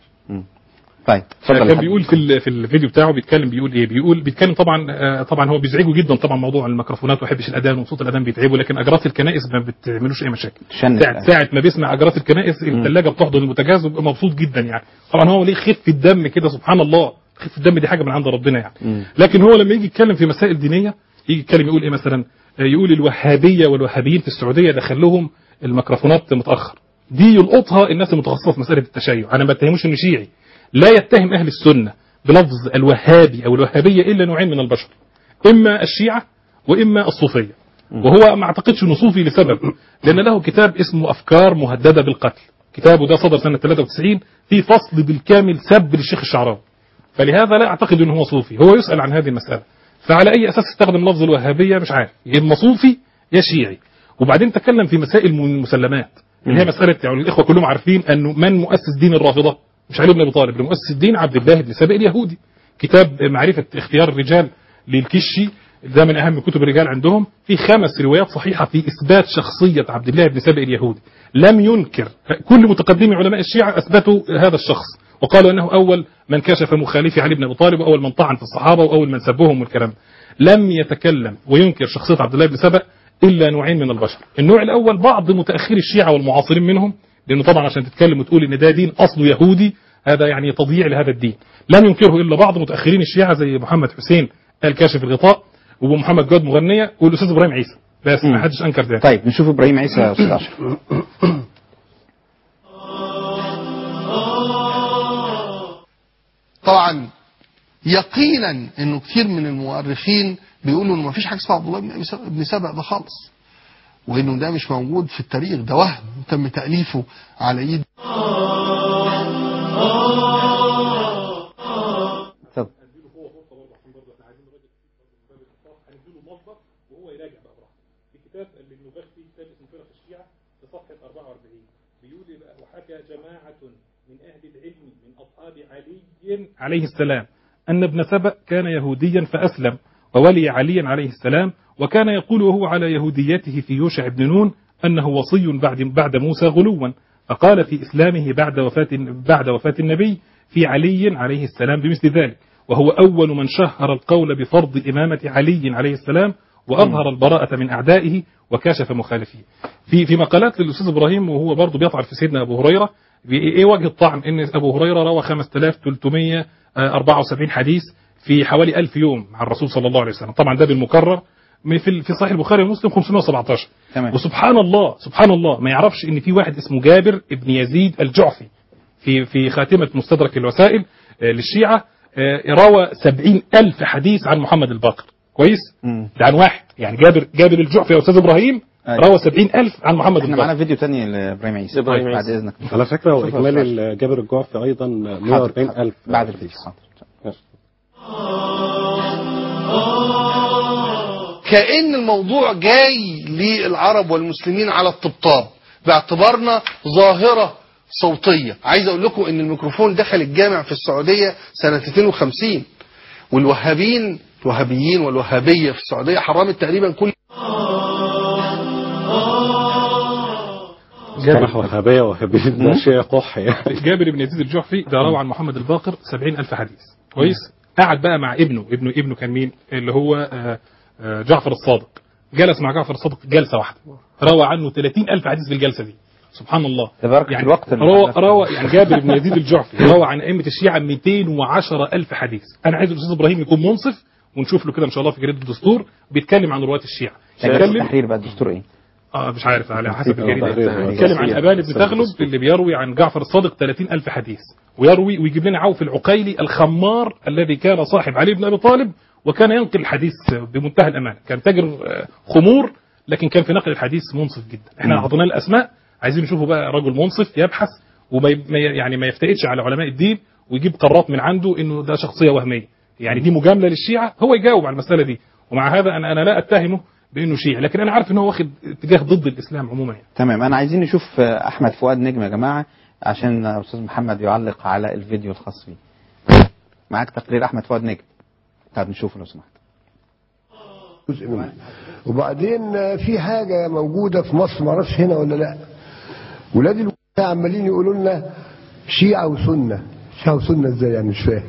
طيب اتفضل يا كان حبيبي. بيقول في ال- في الفيديو بتاعه بيتكلم بيقول ايه بيقول بيتكلم طبعا آه، طبعا هو بيزعجه جدا طبعا موضوع الميكروفونات وما يحبش الاذان وصوت الاذان بيتعبه لكن اجراس الكنائس ما بتعملوش اي مشاكل تشنج ساعة, الآن. ساعة ما بيسمع اجراس الكنائس الثلاجه بتحضن البوتاجاز وبيبقى مبسوط جدا يعني طبعا هو ليه خفه الدم كده سبحان الله خفه الدم دي حاجه من عند ربنا يعني لكن هو لما يجي يتكلم في مسائل دينيه يجي يتكلم يقول ايه مثلا آه، يقول الوهابيه والوهابيين في السعوديه دخل لهم الميكروفونات متاخر دي يلقطها الناس المتخصصه في مساله التشيع انا ما بتهموش انه شيعي لا يتهم اهل السنه بلفظ الوهابي او الوهابيه الا نوعين من البشر اما الشيعه واما الصوفيه وهو ما اعتقدش انه صوفي لسبب لان له كتاب اسمه افكار مهدده بالقتل كتابه ده صدر سنه 93 في فصل بالكامل سب للشيخ الشعراوي فلهذا لا اعتقد انه هو صوفي هو يسال عن هذه المساله فعلى اي اساس استخدم لفظ الوهابيه مش عارف يا اما صوفي يا شيعي وبعدين تكلم في مسائل من المسلمات اللي هي مساله يعني الاخوه كلهم عارفين انه من مؤسس دين الرافضه مش علي بن ابي طالب اللي مؤسس الدين عبد الله بن سابق اليهودي كتاب معرفه اختيار الرجال للكشي ده من اهم كتب الرجال عندهم في خمس روايات صحيحه في اثبات شخصيه عبد الله بن سابق اليهودي لم ينكر كل متقدمي علماء الشيعه اثبتوا هذا الشخص وقالوا انه اول من كشف مخالفي علي بن ابي طالب واول من طعن في الصحابه واول من سبهم والكلام ده. لم يتكلم وينكر شخصيه عبد الله بن سبأ الا نوعين من البشر النوع الاول بعض متاخري الشيعه والمعاصرين منهم لانه طبعا عشان تتكلم وتقول ان ده دين اصله يهودي هذا يعني تضييع لهذا الدين لم ينكره الا بعض متاخرين الشيعه زي محمد حسين الكاشف الغطاء وابو محمد جواد مغنيه والاستاذ ابراهيم عيسى بس مم. ما حدش انكر ذلك طيب نشوف ابراهيم عيسى يا استاذ اشرف طبعا يقينا انه كتير من المؤرخين بيقولوا انه ما فيش حاجه اسمها عبد الله بن أبي سب- بن سبأ ده خالص وانه ده مش موجود في التاريخ ده وهم تم تاليفه على ايد طب وهو يراجع بقى براحته في كتاب اللي النباغ فيه كتاب اسمه فرق الشيعة في صفحة 44 بيقول إيه بقى وحكى جماعة من أهل العلم من أصحاب علي عليه السلام أن ابن سبأ كان يهوديا فأسلم وولي عليا عليه السلام وكان يقول وهو على يهوديته في يوشع بن نون أنه وصي بعد بعد موسى غلوا فقال في إسلامه بعد وفاة بعد وفاة النبي في علي عليه السلام بمثل ذلك وهو أول من شهر القول بفرض إمامة علي عليه السلام وأظهر البراءة من أعدائه وكاشف مخالفيه في في مقالات للأستاذ إبراهيم وهو برضه بيطعن في سيدنا أبو هريرة بي- إيه وجه الطعن إن أبو هريرة روى 5374 حديث في حوالي 1000 يوم مع الرسول صلى الله عليه وسلم طبعا ده بالمكرر من- في في صحيح البخاري ومسلم 517 تمام. وسبحان الله سبحان الله ما يعرفش ان في واحد اسمه جابر ابن يزيد الجعفي في في خاتمة مستدرك الوسائل آه، للشيعة آه، روى سبعين ألف حديث عن محمد الباقر كويس مم. ده عن واحد يعني جابر جابر الجعفي يا أستاذ إبراهيم أيوة. روى سبعين ألف عن محمد احنا معانا الباقر فيديو تاني لابراهيم عيسى إبراهيم بعد عيسى. اذنك على فكرة هو شوف يا إجمالي أستاذ. جابر الجعفي أيضا 140 حاضر. ألف بعد الفيديو حاضر. كأن الموضوع جاي للعرب والمسلمين على الطبطاب باعتبارنا ظاهرة صوتية عايز اقول لكم ان الميكروفون دخل الجامع في السعودية سنة 52 والوهابين الوهابيين والوهابية في السعودية حرمت تقريبا كل صراحة وهابية وهابيين ده شيء قح يعني جابر بن يزيد الجعفي ده روى عن محمد الباقر سبعين ألف حديث كويس قعد بقى مع ابنه ابنه ابنه كان مين اللي هو آه، آه، جعفر الصادق جلس مع جعفر الصادق جلسة واحدة روى عنه 30 ألف حديث في الجلسة دي سبحان الله تبارك يعني الوقت اللي روى حضرتك- روى يعني جابر بن يزيد الجعفي روى عن أئمة الشيعة 210 ألف حديث أنا عايز الأستاذ إبراهيم يكون منصف ونشوف له كده إن شاء الله في جريدة الدستور بيتكلم عن رواة الشيعة يعني يتكلم التحرير بقى الدستور ايه؟ اه مش عارف على حسب الجريدة تحرير. بيتكلم عن أبان بن تغلب اللي بيروي عن جعفر الصادق 30 ألف حديث ويروي ويجيب لنا عوف العقيلي الخمار الذي كان صاحب علي بن أبي طالب وكان ينقل الحديث بمنتهى الأمان كان تاجر آه، خمور لكن كان في نقل الحديث منصف جدا احنا اعطيناه الأسماء عايزين نشوفه بقى رجل منصف يبحث وما ي- ما ي- يعني ما يفتئتش على علماء الدين ويجيب قرارات من عنده انه ده شخصيه وهميه يعني دي مجامله للشيعه هو يجاوب على المساله دي ومع هذا انا انا لا اتهمه بانه شيعي لكن انا عارف ان هو واخد اتجاه ضد الاسلام عموما يعني. تمام انا عايزين نشوف آه، احمد فؤاد نجم يا جماعه عشان استاذ محمد يعلق على الفيديو الخاص بيه معاك تقرير احمد فؤاد نجم طب نشوفه لو سمحت جزء منه وبعدين آه، في حاجة موجودة في مصر معرفش هنا ولا لا ولاد الولاية عمالين يقولوا لنا شيعة وسنة شيعة وسنة ازاي يعني مش فاهم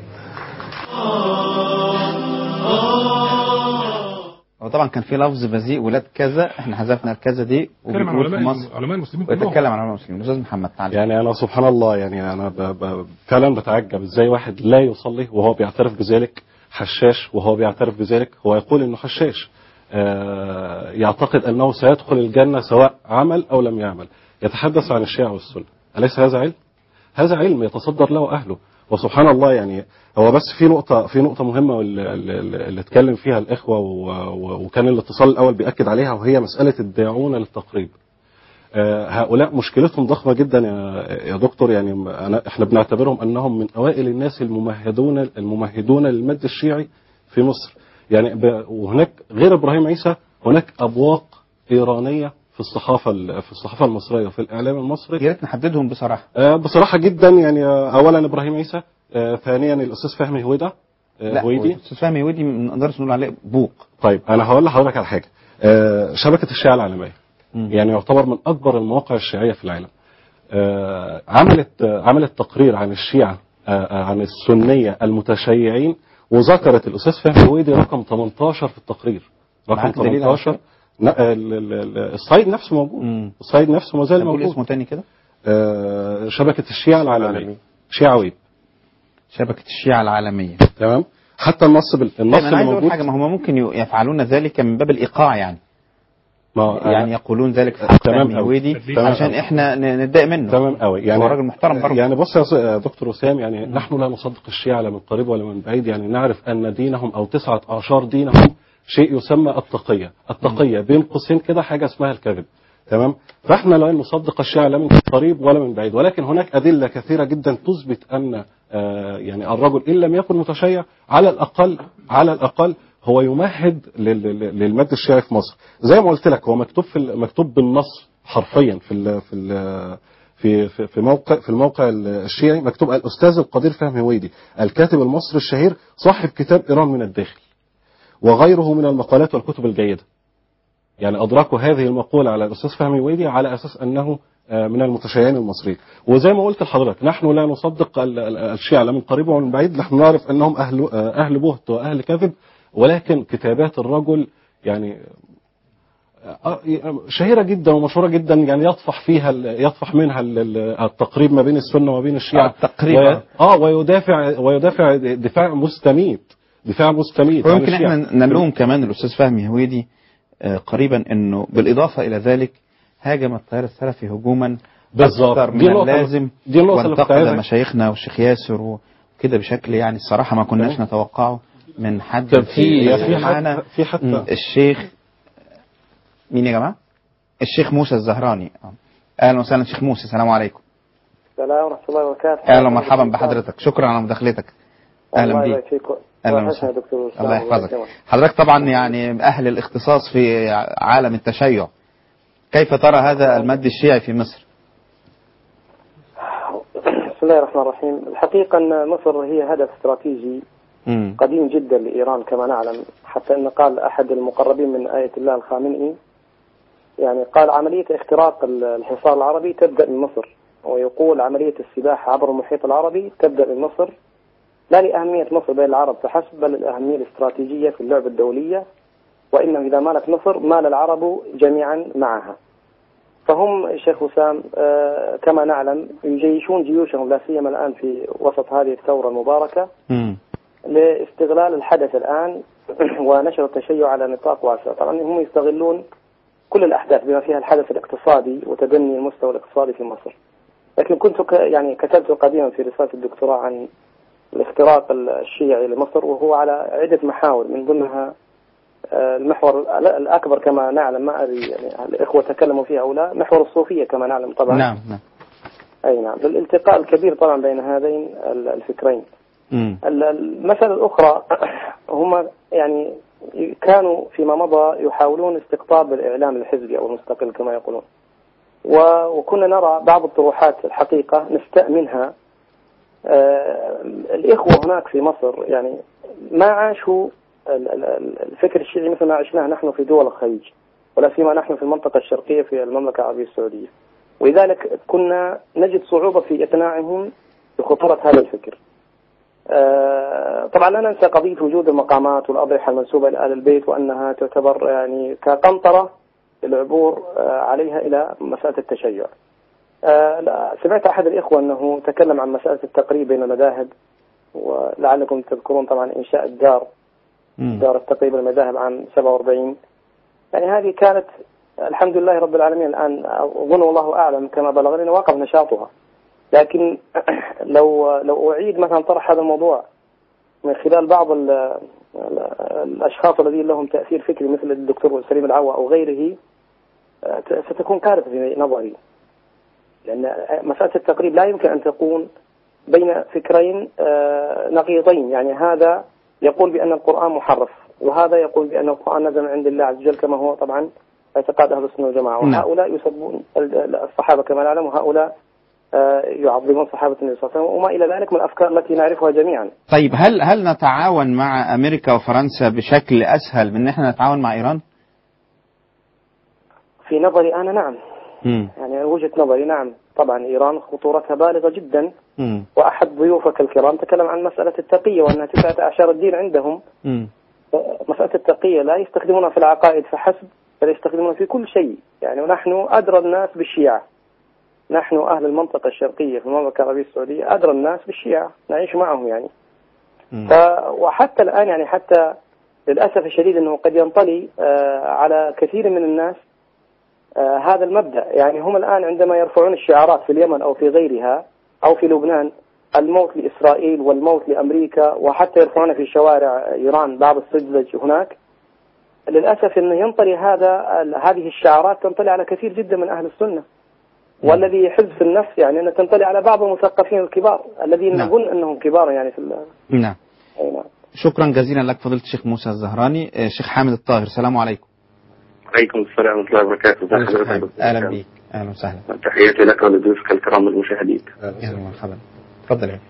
هو طبعا كان في لفظ بذيء ولاد كذا احنا حذفنا الكذا دي بيتكلم عن وبيقول في علماء مصر علماء المسلمين كلهم ويتكلم عن علماء المسلمين استاذ محمد تعالى يعني أنا سبحان الله يعني أنا ب ب فعلا بتعجب إزاي واحد لا يصلي وهو بيعترف بذلك حشاش وهو بيعترف بذلك هو يقول إنه حشاش آه، يعتقد أنه سيدخل الجنة سواء عمل أو لم يعمل يتحدث عن الشيعة والسنة أليس هذا علم؟ هذا علم يتصدر له أهله وسبحان الله يعني هو بس في نقطة في نقطة مهمة واللي, اللي اللي اتكلم فيها الإخوة و- و- وكان الاتصال الأول بيأكد عليها وهي مسألة الداعون للتقريب. آه، هؤلاء مشكلتهم ضخمة جدا يا يا دكتور يعني أنا احنا بنعتبرهم أنهم من أوائل الناس الممهدون الممهدون للمد الشيعي في مصر. يعني ب- وهناك غير إبراهيم عيسى هناك أبواق إيرانية في الصحافة ال- في الصحافة المصرية وفي الإعلام المصري يا ريت نحددهم بصراحه آه، بصراحة جدا يعني آه، أولا إبراهيم عيسى آه، ثانيا الأستاذ فهمي هويدا آه، لا هويدي استاذ فهمي ودي ما نقدرش نقول عليه بوق طيب أنا هقول لحضرتك على حاجة آه، شبكة الشيعة العالمية مم. يعني يعتبر من أكبر المواقع الشيعية في العالم آه، عملت آه، عملت تقرير عن الشيعة آه، آه، عن السنية المتشيعين وذكرت الأستاذ فهمي هويدي رقم 18 في التقرير رقم معاك دليل على 18 لا، ال- ال- ال- السايد نفسه موجود مم. السايد نفسه ما زال نقول موجود اسمه تاني كده آه، شبكة الشيعة العالمية شيعة ويب شبكه الشيعه العالميه تمام حتى النص بال... النص طيب انا اللي عايز اقول موجود حاجه ما هم ممكن ي- يفعلون ذلك من باب الايقاع يعني ما يعني يقولون ذلك في حق تمام فهمي أوي. هويدي تمام عشان أوي. احنا ن- نتضايق منه تمام قوي يعني هو راجل محترم برضه يعني بص يا س- يا دكتور وسام يعني نحن لا نصدق الشيعة لا من قريب ولا من بعيد يعني نعرف ان دينهم او تسعة اعشار دينهم شيء يسمى التقية التقية بين قوسين كده حاجة اسمها الكذب تمام فاحنا لا نصدق الشيعة لا من قريب ولا من بعيد ولكن هناك ادلة كثيرة جدا تثبت ان آه يعني الرجل ان لم يكن متشيع على الاقل على الاقل هو يمهد لل- لل- للمد الشيعي في مصر زي ما قلت لك هو مكتوب في ال- مكتوب بالنص حرفيا في ال في ال في في في موقع في الموقع الشيعي مكتوب الاستاذ القدير فهمي هويدي الكاتب المصري الشهير صاحب كتاب ايران من الداخل وغيره من المقالات والكتب الجيده يعني ادركوا هذه المقوله على الاستاذ فهمي هويدي على اساس انه آه، من المتشيعين المصريين وزي ما قلت لحضرتك نحن لا نصدق ال- ال- الشيعة لا من قريب ولا من بعيد نحن نعرف انهم اهل آه، اهل بهت واهل كذب ولكن كتابات الرجل يعني آه، شهيرة جدا ومشهورة جدا يعني يطفح فيها ال- يطفح منها ال- ال- التقريب ما بين السنة وما بين الشيعة التقريب، وي- آه. اه ويدافع ويدافع دفاع مستميت دفاع مستميت عن ويمكن الشيعة. احنا نلوم كمان الاستاذ فهمي هويدي آه، قريبا انه بالاضافه الى ذلك هاجم التيار السلفي هجوما بالظبط. اكثر من دي النقطة- اللازم دي النقطة اللي كنت وانتقد عايزها. مشايخنا والشيخ ياسر وكده بشكل يعني الصراحه ما كناش نتوقعه من حد كان في- في في حد- معانا في حتى- مم، الشيخ مين يا جماعه؟ الشيخ موسى الزهراني آه. اهلا وسهلا شيخ موسى السلام عليكم السلام ورحمة الله وبركاته اهلا ومرحبا بحضرتك شكرا على مداخلتك اهلا الله بيك يبارك فيك اهلا وحشنا وسهلا يا دكتور الله يحفظك حضرتك طبعا يعني اهل الاختصاص في عالم التشيع كيف ترى هذا المد الشيعي في مصر بسم الله الرحمن الرحيم الحقيقة أن مصر هي هدف استراتيجي مم. قديم جدا لإيران كما نعلم حتى أن قال أحد المقربين من آية الله الخامنئي يعني قال عملية اختراق ال- الحصار العربي تبدأ من مصر ويقول عملية السباحة عبر المحيط العربي تبدأ من مصر لا لأهمية مصر بين العرب فحسب بل الأهمية الاستراتيجية في اللعبة الدولية وإنه إذا مالت مصر مال العرب جميعا معها فهم شيخ وسام آه، كما نعلم يجيشون جيوشهم لا سيما الآن في وسط هذه الثورة المباركة مم. لاستغلال الحدث الآن ونشر التشيع على نطاق واسع طبعا هم يستغلون كل الأحداث بما فيها الحدث الاقتصادي وتدني المستوى الاقتصادي في مصر لكن كنت ك يعني كتبت قديما في رسالة الدكتوراه عن الاختراق الشيعي لمصر وهو على عدة محاور من ضمنها آه، المحور ال- الأكبر كما نعلم ما أدري يعني الإخوة تكلموا فيه أو لا محور الصوفية كما نعلم طبعا نعم نعم أي نعم بالالتقاء الكبير طبعا بين هذين ال- الفكرين مم. ال- المسألة الأخرى هم يعني كانوا فيما مضى يحاولون استقطاب الإعلام الحزبي أو المستقل كما يقولون و- وكنا نرى بعض الطروحات الحقيقة نستأمنها آه، الإخوة هناك في مصر يعني ما عاشوا ال- ال- ال- الفكر الشيعي مثل ما عشناه نحن في دول الخليج ولا سيما نحن في المنطقة الشرقية في المملكة العربية السعودية ولذلك كنا نجد صعوبة في إقناعهم بخطورة هذا الفكر آه، طبعا لا ننسى قضية وجود المقامات والأضرحة المنسوبة إلى آل البيت وأنها تعتبر يعني كقنطرة للعبور آه، عليها إلى مسألة التشيع آه، لا، سمعت أحد الإخوة أنه تكلم عن مسألة التقريب بين المذاهب ولعلكم تذكرون طبعا إنشاء الدار مم. دار التقريب المذاهب عام 47 يعني هذه كانت الحمد لله رب العالمين الآن أظن والله أعلم كما بلغني وقف نشاطها لكن لو لو أعيد مثلا طرح هذا الموضوع من خلال بعض ال ال الأشخاص الذين لهم تأثير فكري مثل الدكتور سليم العوا أو غيره آه، ستكون كارثة في نظري لأن مسألة التقريب لا يمكن أن تكون بين فكرين آه، نقيضين يعني هذا يقول بأن القرآن محرف وهذا يقول بأن القرآن نزل من عند الله عز وجل كما هو طبعا اعتقاد أهل السنة والجماعة نعم. وهؤلاء يسبون ال- الصحابة كما نعلم وهؤلاء آه، يعظمون صحابة النبي صلى الله عليه وسلم وما إلى ذلك من الأفكار التي نعرفها جميعا طيب هل هل نتعاون مع امريكا وفرنسا بشكل اسهل من ان احنا نتعاون مع ايران؟ في نظري أنا نعم مم. يعني وجهة نظري نعم طبعا إيران خطورتها بالغة جدا مم. وأحد ضيوفك الكرام تكلم عن مسألة التقية وأنها تسعة أعشار الدين عندهم مم. مسألة التقية لا يستخدمونها في العقائد فحسب بل يستخدمونها في كل شيء يعني ونحن أدرى الناس بالشيعة نحن أهل المنطقة الشرقية في المملكة العربية السعودية أدرى الناس بالشيعة نعيش معهم يعني مم. ف وحتى الآن يعني حتى للأسف الشديد أنه قد ينطلي آه، على كثير من الناس آه، هذا المبدأ يعني هم الآن عندما يرفعون الشعارات في اليمن أو في غيرها أو في لبنان الموت لإسرائيل والموت لأمريكا وحتى يرفعون في شوارع إيران بعض السذج هناك للأسف أنه ينطلي هذا ال- هذه الشعارات تنطلي على كثير جدا من أهل السنة والذي يحز في النفس يعني أنها تنطلي على بعض المثقفين الكبار الذين نعم. نظن أنهم كبار يعني في ال- نعم أي نعم. شكرا جزيلا لك فضيلة الشيخ موسى الزهراني آه، شيخ حامد الطاهر السلام عليكم عليكم السلام ورحمة الله وبركاته ازي أهلا حضرتك يا حامد. دكتور اهلا هشام؟ بيك اهلا وسهلا تحياتي لك ولضيوفك الكرام المشاهدين اهلا ومرحبا اتفضل يا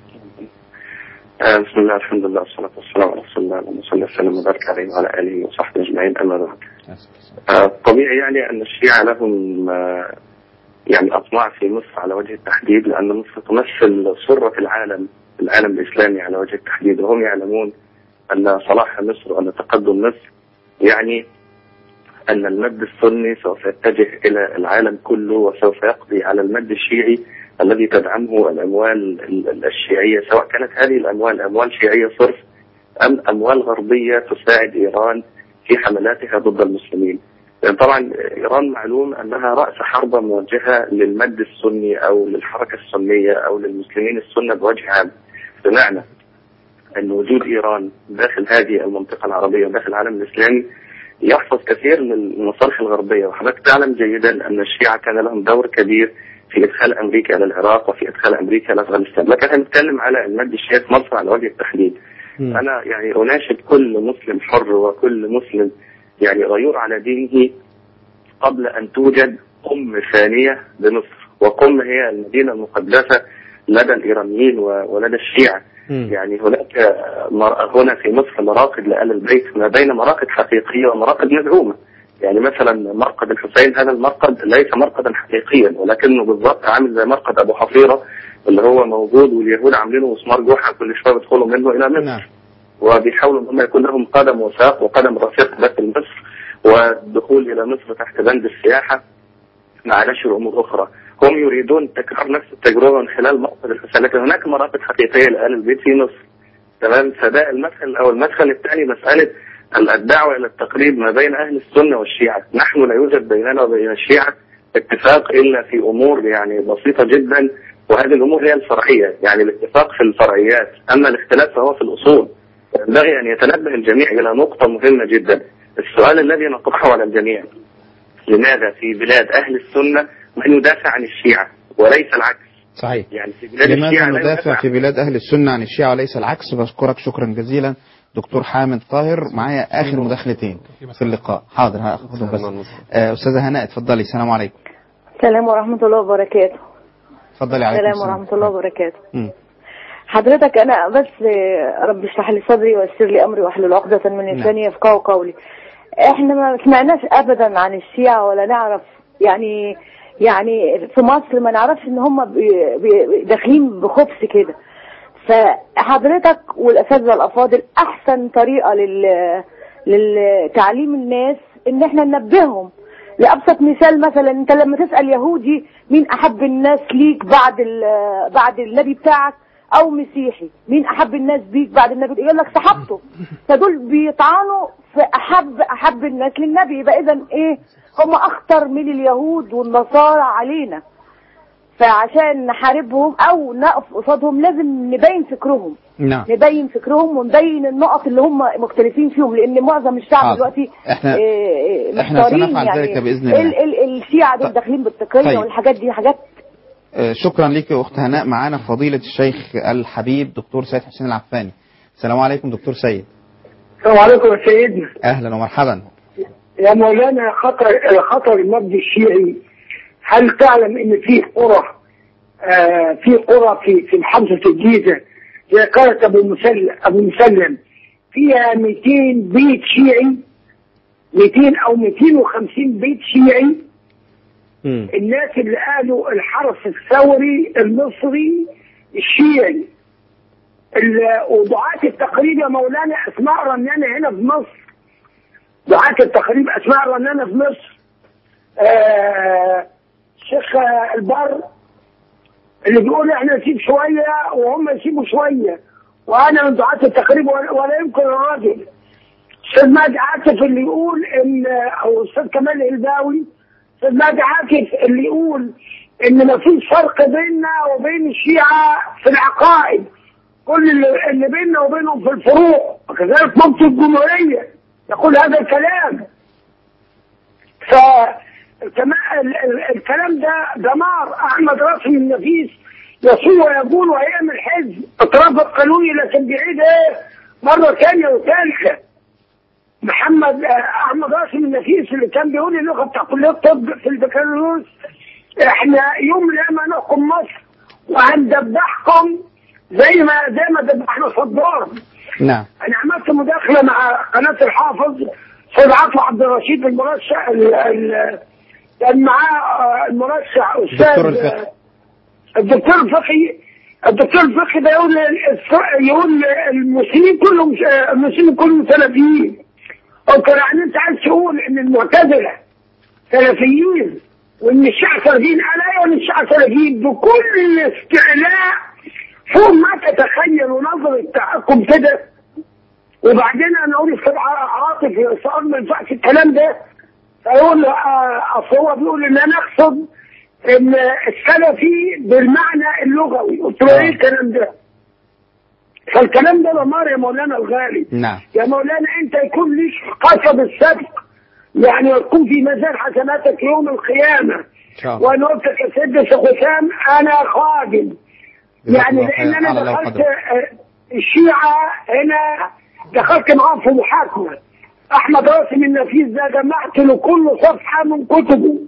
آه، بسم الله الحمد لله والصلاة والسلام على رسول الله اللهم صل وسلم وبارك عليه وعلى آله وصحبه أجمعين أما بعد آه، طبيعي يعني أن الشيعة لهم آه، يعني أطماع في مصر على وجه التحديد لأن مصر تمثل سرة العالم العالم الإسلامي على وجه التحديد وهم يعلمون أن صلاح مصر وأن تقدم مصر يعني أن المد السني سوف يتجه إلى العالم كله وسوف يقضي على المد الشيعي الذي تدعمه الأموال ال- ال- الشيعية سواء كانت هذه الأموال أموال شيعية صرف أم أموال غربية تساعد إيران في حملاتها ضد المسلمين لأن طبعا إيران معلوم أنها رأس حربة موجهة للمد السني أو للحركة السنية أو للمسلمين السنة بوجه عام بمعنى أن وجود إيران داخل هذه المنطقة العربية وداخل العالم الإسلامي يحفظ كثير من المصالح الغربية وحضرتك تعلم جيدا أن الشيعة كان لهم دور كبير في إدخال أمريكا إلى العراق وفي إدخال أمريكا إلى أفغانستان لكن احنا نتكلم على المد الشيعي في مصر على وجه التحديد أنا يعني أناشد كل مسلم حر وكل مسلم يعني غيور على دينه قبل أن توجد أم ثانية لمصر وقم هي المدينة المقدسة لدى الإيرانيين و- ولدى الشيعة يعني هناك مر- هنا في مصر مراقد لآل البيت ما بين مراقد حقيقية ومراقد مزعومة يعني مثلا مرقد الحسين هذا المرقد ليس مرقدا حقيقيا ولكنه بالضبط عامل زي مرقد أبو حفيرة اللي هو موجود واليهود عاملينه مسمار جحا كل شوية بيدخلوا منه إلى مصر نعم وبيحاولوا ان هم يكون لهم قدم وساق وقدم رفيق داخل مصر والدخول الى مصر تحت بند السياحه مع نشر امور اخرى هم يريدون تكرار نفس التجربه من خلال مرقد الحسين لكن هناك مراقد حقيقيه لآل البيت في مصر تمام فده المدخل او المدخل الثاني مساله الدعوه الى التقريب ما بين اهل السنه والشيعه نحن لا يوجد بيننا وبين الشيعه اتفاق الا في امور يعني بسيطه جدا وهذه الامور هي الفرعيه يعني الاتفاق في الفرعيات اما الاختلاف فهو في الاصول ينبغي ان يتنبه الجميع الى نقطه مهمه جدا السؤال الذي نطرحه على الجميع لماذا في بلاد اهل السنه من يدافع عن الشيعه وليس العكس صحيح يعني في بلاد لماذا الشيعه لا ندافع يدافع في بلاد أهل السنة عن الشيعة وليس العكس بشكرك شكرا جزيلا دكتور حامد طاهر معايا آخر مداخلتين في اللقاء حاضر هاخدهم بس آه، أستاذة هناء اتفضلي السلام عليكم السلام ورحمة الله وبركاته اتفضلي عليكم السلام ورحمة الله وبركاته مم. حضرتك أنا بس آه، رب اشرح لي صدري ويسر لي أمري واحلل عقدة من لساني يفقهوا قولي احنا ما سمعناش أبدا عن الشيعة ولا نعرف يعني يعني في مصر ما نعرفش ان هم بي- بي- داخلين بخبث كده فحضرتك والاساتذه الافاضل احسن طريقه لل للتعليم الناس ان احنا ننبههم لابسط مثال مثلا انت لما تسال يهودي مين احب الناس ليك بعد ال- بعد النبي بتاعك او مسيحي مين احب الناس بيك بعد النبي يقول لك صحابته فدول بيطعنوا في احب احب الناس للنبي يبقى اذا ايه هم اخطر من اليهود والنصارى علينا فعشان نحاربهم او نقف قصادهم لازم نبين فكرهم نعم نبين فكرهم ونبين النقط اللي هم مختلفين فيهم لان معظم الشعب حاضر. دلوقتي احنا- إيه، إيه، احنا محتارين سنفعل يعني ذلك بإذن الله. ال ال الشيعة دول داخلين بالتقية طيب. والحاجات دي حاجات آه، شكرا لك يا أخت هناء معانا فضيلة الشيخ الحبيب دكتور سيد حسين العفاني السلام عليكم دكتور سيد السلام عليكم يا سيدنا أهلا ومرحبا يا مولانا خطر خطر المجد الشيعي هل تعلم ان في قرى آه في قرى في في محافظه الجيزه زي قريه ابو مسلم ابو مسلم فيها 200 بيت شيعي 200 او 250 بيت شيعي الناس اللي قالوا الحرس الثوري المصري الشيعي ال- ودعاة التقريب يا مولانا اسماء رنانة هنا في مصر دعاة التقريب اسماء رنانة في مصر آه شيخ البر اللي بيقول احنا نسيب شوية وهم يسيبوا شوية وانا من دعاة التقريب ولا ولا يمكن الراجل استاذ مهدي عاكف اللي يقول ان او استاذ كمال الهلباوي استاذ مهدي عاكف اللي يقول ان ما فيش فرق بيننا وبين الشيعه في العقائد كل اللي, اللي بيننا وبينهم في الفروع وكذلك مفتي الجمهوريه يقول هذا الكلام ف كما- ال- ال- الكلام ده دمار احمد راسم النفيس يصول ويقول ويعمل حزب اطراف القانوني لكن بعيد ايه مره ثانيه وثالثه محمد آه، احمد راسم النفيس اللي كان بيقول اللغه بتاع كليه الطب في البكالوريوس احنا يوم لما نحكم مصر وهندبحكم زي ما زي ما دبحنا صدام نعم انا عملت مداخله مع قناه الحافظ استاذ عفو عبد الرشيد المرشح ال- ال- كان معاه آه، المرشح استاذ دكتور الفقه. الدكتور الفقي الدكتور الفقي ده يقول الس- يقول المسلمين كلهم آه، المسلمين كلهم سلفيين قلت له يعني انت عايز تقول ان المعتزله سلفيين وان الشيعة سلفيين انا ايوه ان الشيعة سلفيين بكل استعلاء فوق ما تتخيل ونظر التحكم كده وبعدين انا اقول استاذ عاطف سؤال ما ينفعش الكلام ده فيقول له آه، اصل هو بيقول ان انا اقصد ان السلفي بالمعنى اللغوي قلت له ايه الكلام ده؟ فالكلام ده دمار يا مولانا الغالي نعم يا مولانا انت يكون ليك قصد السبق يعني يكون في ميزان حسناتك يوم القيامه ان شاء الله وانا قلت يا سيدي يا حسام انا خادم جزاك يعني الله خير. لان انا على الله دخلت قدرك. آه، الشيعه هنا دخلت معاهم في محاكمه احمد راسم النفيس ده جمعت له كل صفحه من كتبه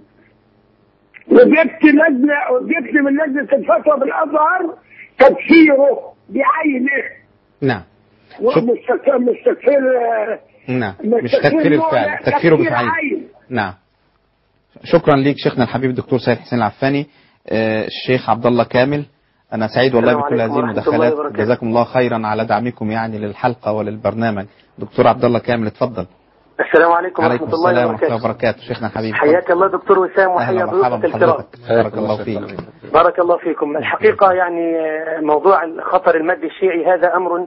وجبت لجنه وجبت من لجنه الفتوى بالازهر تفسيره بعينه نعم ومستكفر مستكفر آه، نعم مش مش تكفير تكفير نوع، الفعل لا، تكفيره تكفير بفعل عين. نعم شكرا ليك شيخنا الحبيب الدكتور سيد حسين العفاني آه، الشيخ عبد الله كامل انا سعيد والله السلام بكل عليكم هذه ورحمة الله المداخلات وبركاته. جزاكم الله خيرا على دعمكم يعني للحلقه وللبرنامج دكتور عبد الله كامل اتفضل السلام عليكم عليكم ورحمة الله السلام ورحمه الله وبركاته وبركاته شيخنا الحبيب حياك الله دكتور وسام اهلا وحيا ومرحبا ضيوفك الكرام بحضرتك بارك الله فيك بارك الله فيكم الحقيقة يعني آه، موضوع الخطر المادي الشيعي هذا أمر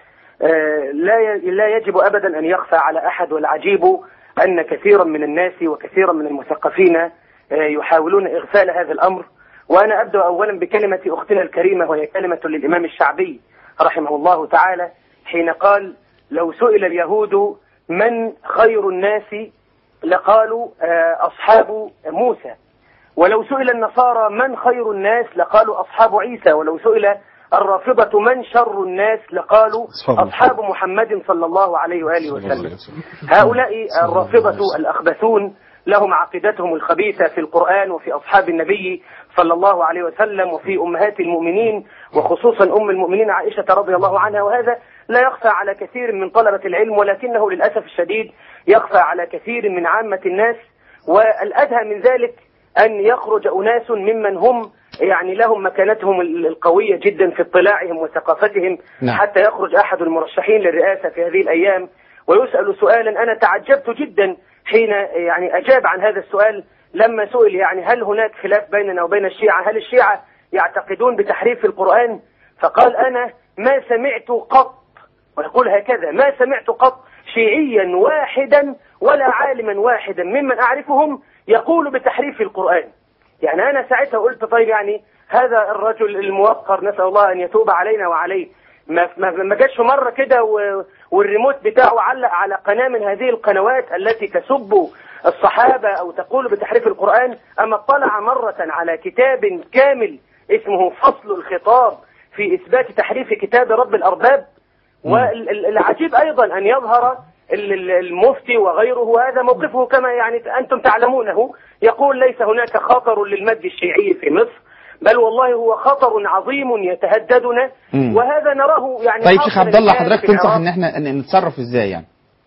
آه، لا ي- لا يجب أبدا أن يخفى على أحد والعجيب أن كثيرا من الناس وكثيرا من المثقفين آه، يحاولون إغفال هذا الأمر وأنا أبدأ أولا بكلمة أختنا الكريمة وهي كلمة للإمام الشعبي رحمه الله تعالى حين قال لو سئل اليهود من خير الناس لقالوا آه، أصحاب موسى ولو سئل النصارى من خير الناس لقالوا أصحاب عيسى ولو سئل الرافضة من شر الناس لقالوا أصحاب أصحاب محمد صلى الله عليه وآله وسلم هؤلاء الرافضة الأخبثون لهم عقيدتهم الخبيثة في القرآن وفي أصحاب النبي صلى الله عليه وسلم وفي أمهات المؤمنين وخصوصا أم المؤمنين عائشة رضي الله عنها وهذا لا يخفى على كثير من طلبة العلم ولكنه للأسف الشديد يخفى على كثير من عامة الناس والأدهى من ذلك أن يخرج أناس ممن هم يعني لهم مكانتهم ال- القوية جدا في اطلاعهم وثقافتهم نعم. حتى يخرج أحد المرشحين للرئاسة في هذه الأيام ويسأل سؤالا أنا تعجبت جدا حين يعني أجاب عن هذا السؤال لما سئل يعني هل هناك خلاف بيننا وبين الشيعة هل الشيعة يعتقدون بتحريف القرآن فقال أنا ما سمعت قط ويقول هكذا ما سمعت قط شيعيا واحدا ولا عالما واحدا ممن أعرفهم يقول بتحريف القرآن يعني أنا ساعتها قلت طيب يعني هذا الرجل الموقر نسأل الله أن يتوب علينا وعليه ما ما ما جاتش مرة كده و- والريموت بتاعه علق على قناة من هذه القنوات التي تسب الصحابة أو تقول بتحريف القرآن أما اطلع مرة على كتاب كامل اسمه فصل الخطاب في إثبات تحريف كتاب رب الأرباب والعجيب أيضا أن يظهر ال- ال- المفتي وغيره هذا موقفه كما يعني أنتم تعلمونه يقول ليس هناك خطر للمد الشيعي في مصر بل والله هو خطر عظيم يتهددنا مم. وهذا نراه يعني طيب شيخ حاصلا عبد الله الآن حضرتك في تنصح العراق. ان احنا ان نتصرف ازاي يعني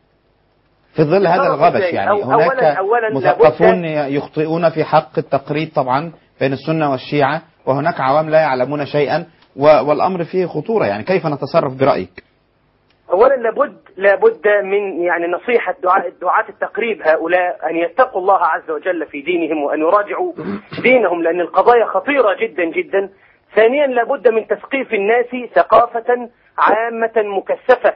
في ظل هذا نتصرف الغبش إزاي؟ يعني أو- هناك أولاً- أولاً مثقفون يخطئون في حق التقريب طبعا بين السنة والشيعة وهناك عوام لا يعلمون شيئا و- والأمر فيه خطورة يعني كيف نتصرف برأيك اولا لابد لابد من يعني نصيحه دعاء دعاة التقريب هؤلاء ان يتقوا الله عز وجل في دينهم وان يراجعوا دينهم لان القضايا خطيره جدا جدا ثانيا لابد من تثقيف الناس ثقافه عامة مكثفة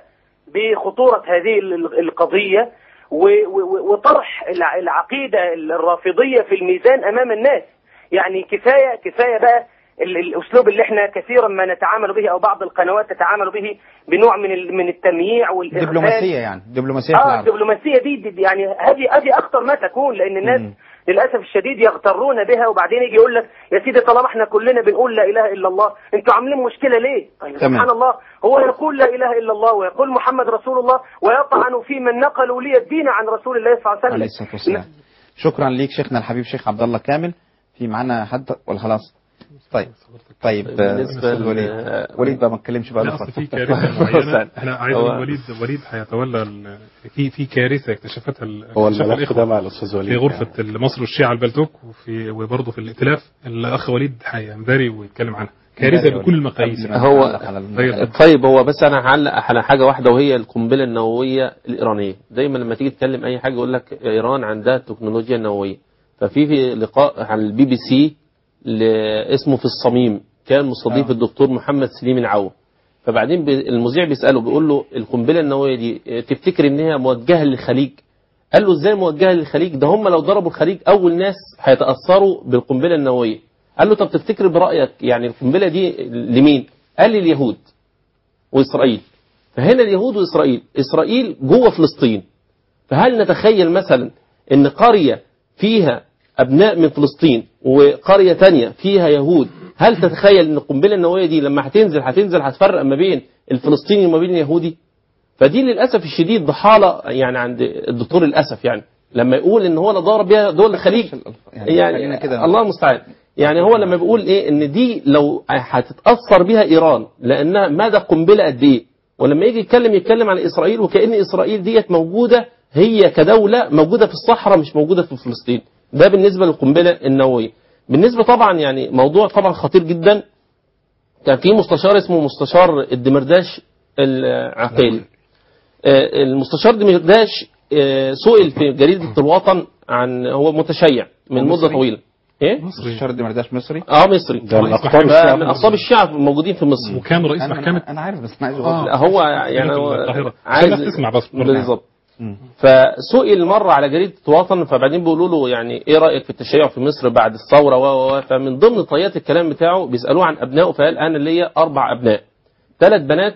بخطورة هذه ال- القضية و- و- وطرح الع- العقيدة الرافضية في الميزان أمام الناس يعني كفاية كفاية بقى ال- الأسلوب اللي احنا كثيرا ما نتعامل به أو بعض القنوات تتعامل به بنوع من ال- من التمييع والإغفال دبلوماسية يعني دبلوماسية في اه العرض الدبلوماسيه دي, دي دي يعني هذه هذه اخطر ما تكون لان الناس مم. للاسف الشديد يغترون بها وبعدين يجي يقول لك يا سيدي طالما احنا كلنا بنقول لا اله الا الله انتوا عاملين مشكله ليه؟ طيب تمام. سبحان الله هو يقول لا اله الا الله ويقول محمد رسول الله ويطعن في من نقلوا لي الدين عن رسول الله صلى الله عليه عليه وسلم الصلاة والسلام شكرا ليك شيخنا الحبيب شيخ عبد الله كامل في معانا حد ولا خلاص طيب طيب آه، بالنسبة أستاذ وليد ل- وليد بقى ما اتكلمش بقى لا له اصل فترة. في كارثه معينه احنا عايز هو- وليد وليد هيتولى ال- في في كارثه اكتشفتها ال- هو اكتشفها الملف الإخوة ده مع الأستاذ وليد في غرفه مصر والشيعة البلتوك وفي وبرضه في الائتلاف الاخ وليد هينذري ويتكلم عنها كارثه بكل المقاييس قبل ما هو نعلق على الموضوع. طيب هو بس انا هعلق على حاجه واحده وهي القنبله النوويه الايرانيه دايما لما تيجي تتكلم اي حاجه يقول لك ايران عندها التكنولوجيا النوويه ففي في لقاء على البي بي سي ل- اسمه في الصميم كان مستضيف آه. الدكتور محمد سليم العو فبعدين بي- المذيع بيساله بيقول له القنبله النوويه دي اه، تفتكر ان هي موجهه للخليج قال له ازاي موجهه للخليج ده هم لو ضربوا الخليج اول ناس هيتاثروا بالقنبله النوويه قال له طب تفتكر برايك يعني القنبله دي لمين قال لي اليهود واسرائيل فهنا اليهود واسرائيل اسرائيل جوه فلسطين فهل نتخيل مثلا ان قريه فيها ابناء من فلسطين وقريه تانية فيها يهود هل تتخيل ان القنبله النوويه دي لما هتنزل هتنزل هتفرق ما بين الفلسطيني وما بين اليهودي فدي للاسف الشديد ضحاله يعني عند الدكتور للاسف يعني لما يقول ان هو لا ضارب بيها دول الخليج يعني يعني خلينا كده. الله المستعان يعني هو لما بيقول ايه ان دي لو هتتاثر بيها ايران لانها مدى قنبله قد ايه ولما يجي يتكلم يتكلم على اسرائيل وكان اسرائيل ديت موجوده هي كدوله موجوده في الصحراء مش موجوده في فلسطين ده بالنسبه للقنبله النوويه بالنسبه طبعا يعني موضوع طبعا خطير جدا كان في مستشار اسمه مستشار الدمرداش العقيلي آه، المستشار دمرداش آه، سئل في جريده الوطن عن هو متشيع من مده مصري؟ طويله ايه مستشار الدمرداش مصري اه مصري ده من أقطاب ده الشعب من اقطاب الشعب موجودين في مصر وكان رئيس أنا- محكمه انا عارف بس انا عايز آه. اقول لا هو يعني في هو القاهرة. عايز عشان الناس تسمع بس برضه. بالظبط مم. فسئل مرة على جريدة وطن فبعدين بيقولوا له يعني ايه رأيك في التشيع في مصر بعد الثورة و و و فمن ضمن طيات الكلام بتاعه بيسألوه عن أبنائه فقال أنا ليا أربع أبناء ثلاث بنات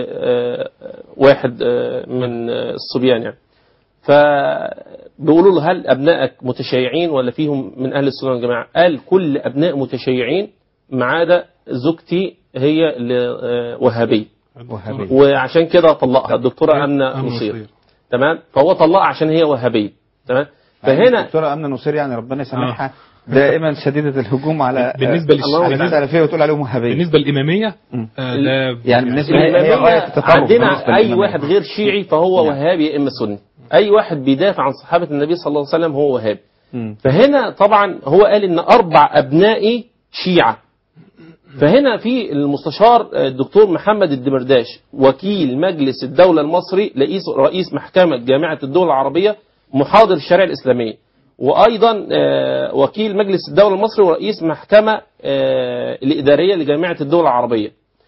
وواحد من آه، الصبيان يعني فبيقولوا له هل أبنائك متشيعين ولا فيهم من أهل السنة والجماعة قال كل أبناء متشيعين ما عدا زوجتي هي اللي آه، وهابية وهابية. وعشان كده طلقها الدكتورة أمنة نصير تمام فهو طلقها عشان هي وهابية تمام فهنا الدكتوره امنه نصير يعني ربنا يسامحها دائما شديده الهجوم على بالنسبة للش- على بالنسبة- السلفيه وتقول عليهم وهابيه بالنسبه للاماميه آه، ده يعني بالنسبه هي هي غايه التطرف بالنسبة عندنا اي للإمامية. واحد غير شيعي فهو وهابي يا اما سني اي واحد بيدافع عن صحابه النبي صلى الله عليه وسلم هو وهابي مم. فهنا طبعا هو قال ان اربع ابنائي شيعه فهنا في المستشار الدكتور محمد الدمرداش وكيل مجلس الدولة المصري رئيس رئيس محكمة جامعة الدول العربية محاضر الشريعة الإسلامية وأيضا آه، وكيل مجلس الدولة المصري ورئيس محكمة آه، الإدارية لجامعة الدول العربية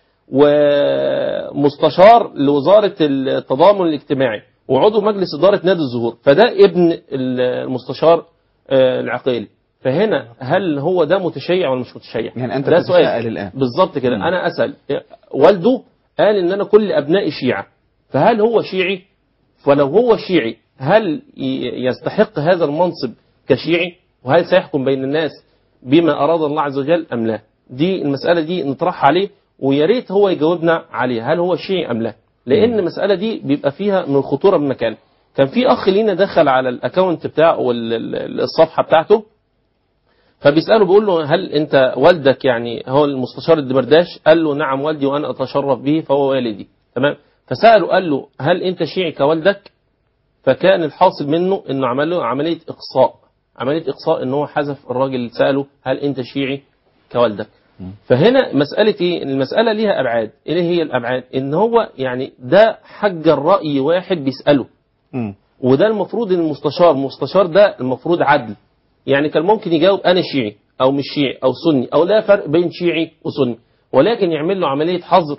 ومستشار لوزارة التضامن الاجتماعي وعضو مجلس إدارة نادي الزهور فده ابن المستشار آه، العقيلي فهنا هل هو ده متشيع ولا مش متشيع يعني أنت ده بتتساءل الآن. بالظبط كده انا اسال والده قال ان انا كل ابنائي شيعه فهل هو شيعي ولو هو شيعي هل ي- يستحق هذا المنصب كشيعي وهل سيحكم بين الناس بما اراد الله عز وجل ام لا دي المساله دي نطرحها عليه ويا ريت هو يجاوبنا عليها هل هو شيعي ام لا لان المساله دي بيبقى فيها من الخطوره بمكان كان في اخ لينا دخل على الاكونت بتاعه والصفحه بتاعته فبيسأله بيقول له هل أنت والدك يعني هو المستشار الدمرداش قال له نعم والدي وأنا أتشرف به فهو والدي تمام فسأله قال له هل أنت شيعي كوالدك فكان الحاصل منه أنه عمل له عملية إقصاء عملية إقصاء أنه هو حذف الراجل اللي سأله هل أنت شيعي كوالدك فهنا مسألة إيه؟ المسألة ليها أبعاد إيه هي الأبعاد إن هو يعني ده حج الرأي واحد بيسأله مم. وده المفروض ان المستشار المستشار ده المفروض عدل يعني كان ممكن يجاوب انا شيعي او مش شيعي او سني او لا فرق بين شيعي وسني ولكن يعمل له عمليه حظر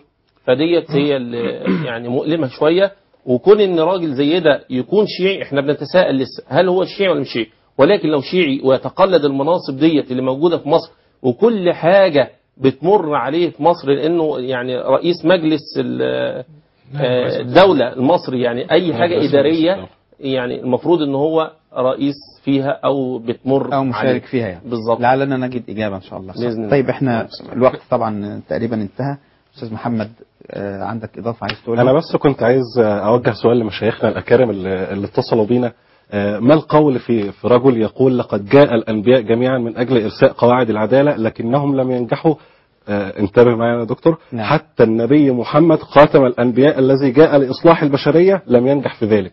فديت هي اللي يعني مؤلمة شوية وكون ان راجل زي ده يكون شيعي احنا بنتساءل لسه هل هو شيعي ولا مش شيعي ولكن لو شيعي ويتقلد المناصب ديت اللي موجودة في مصر وكل حاجة بتمر عليه في مصر لانه يعني رئيس مجلس ال- آه، الدولة المصري يعني اي حاجة رئيس ادارية يعني المفروض ان هو رئيس فيها او بتمر او مشارك عليه. فيها يعني بالظبط لعلنا نجد اجابه ان شاء الله بإذن الله. طيب احنا الوقت طبعا تقريبا انتهى استاذ محمد آه، عندك اضافه عايز تقولها انا بس كنت عايز اوجه سؤال لمشايخنا الاكارم اللي, اللي اتصلوا بينا آه، ما القول في في رجل يقول لقد جاء الانبياء جميعا من اجل ارساء قواعد العداله لكنهم لم ينجحوا آه، انتبه معايا يا دكتور نعم. حتى النبي محمد خاتم الانبياء الذي جاء لاصلاح البشريه لم ينجح في ذلك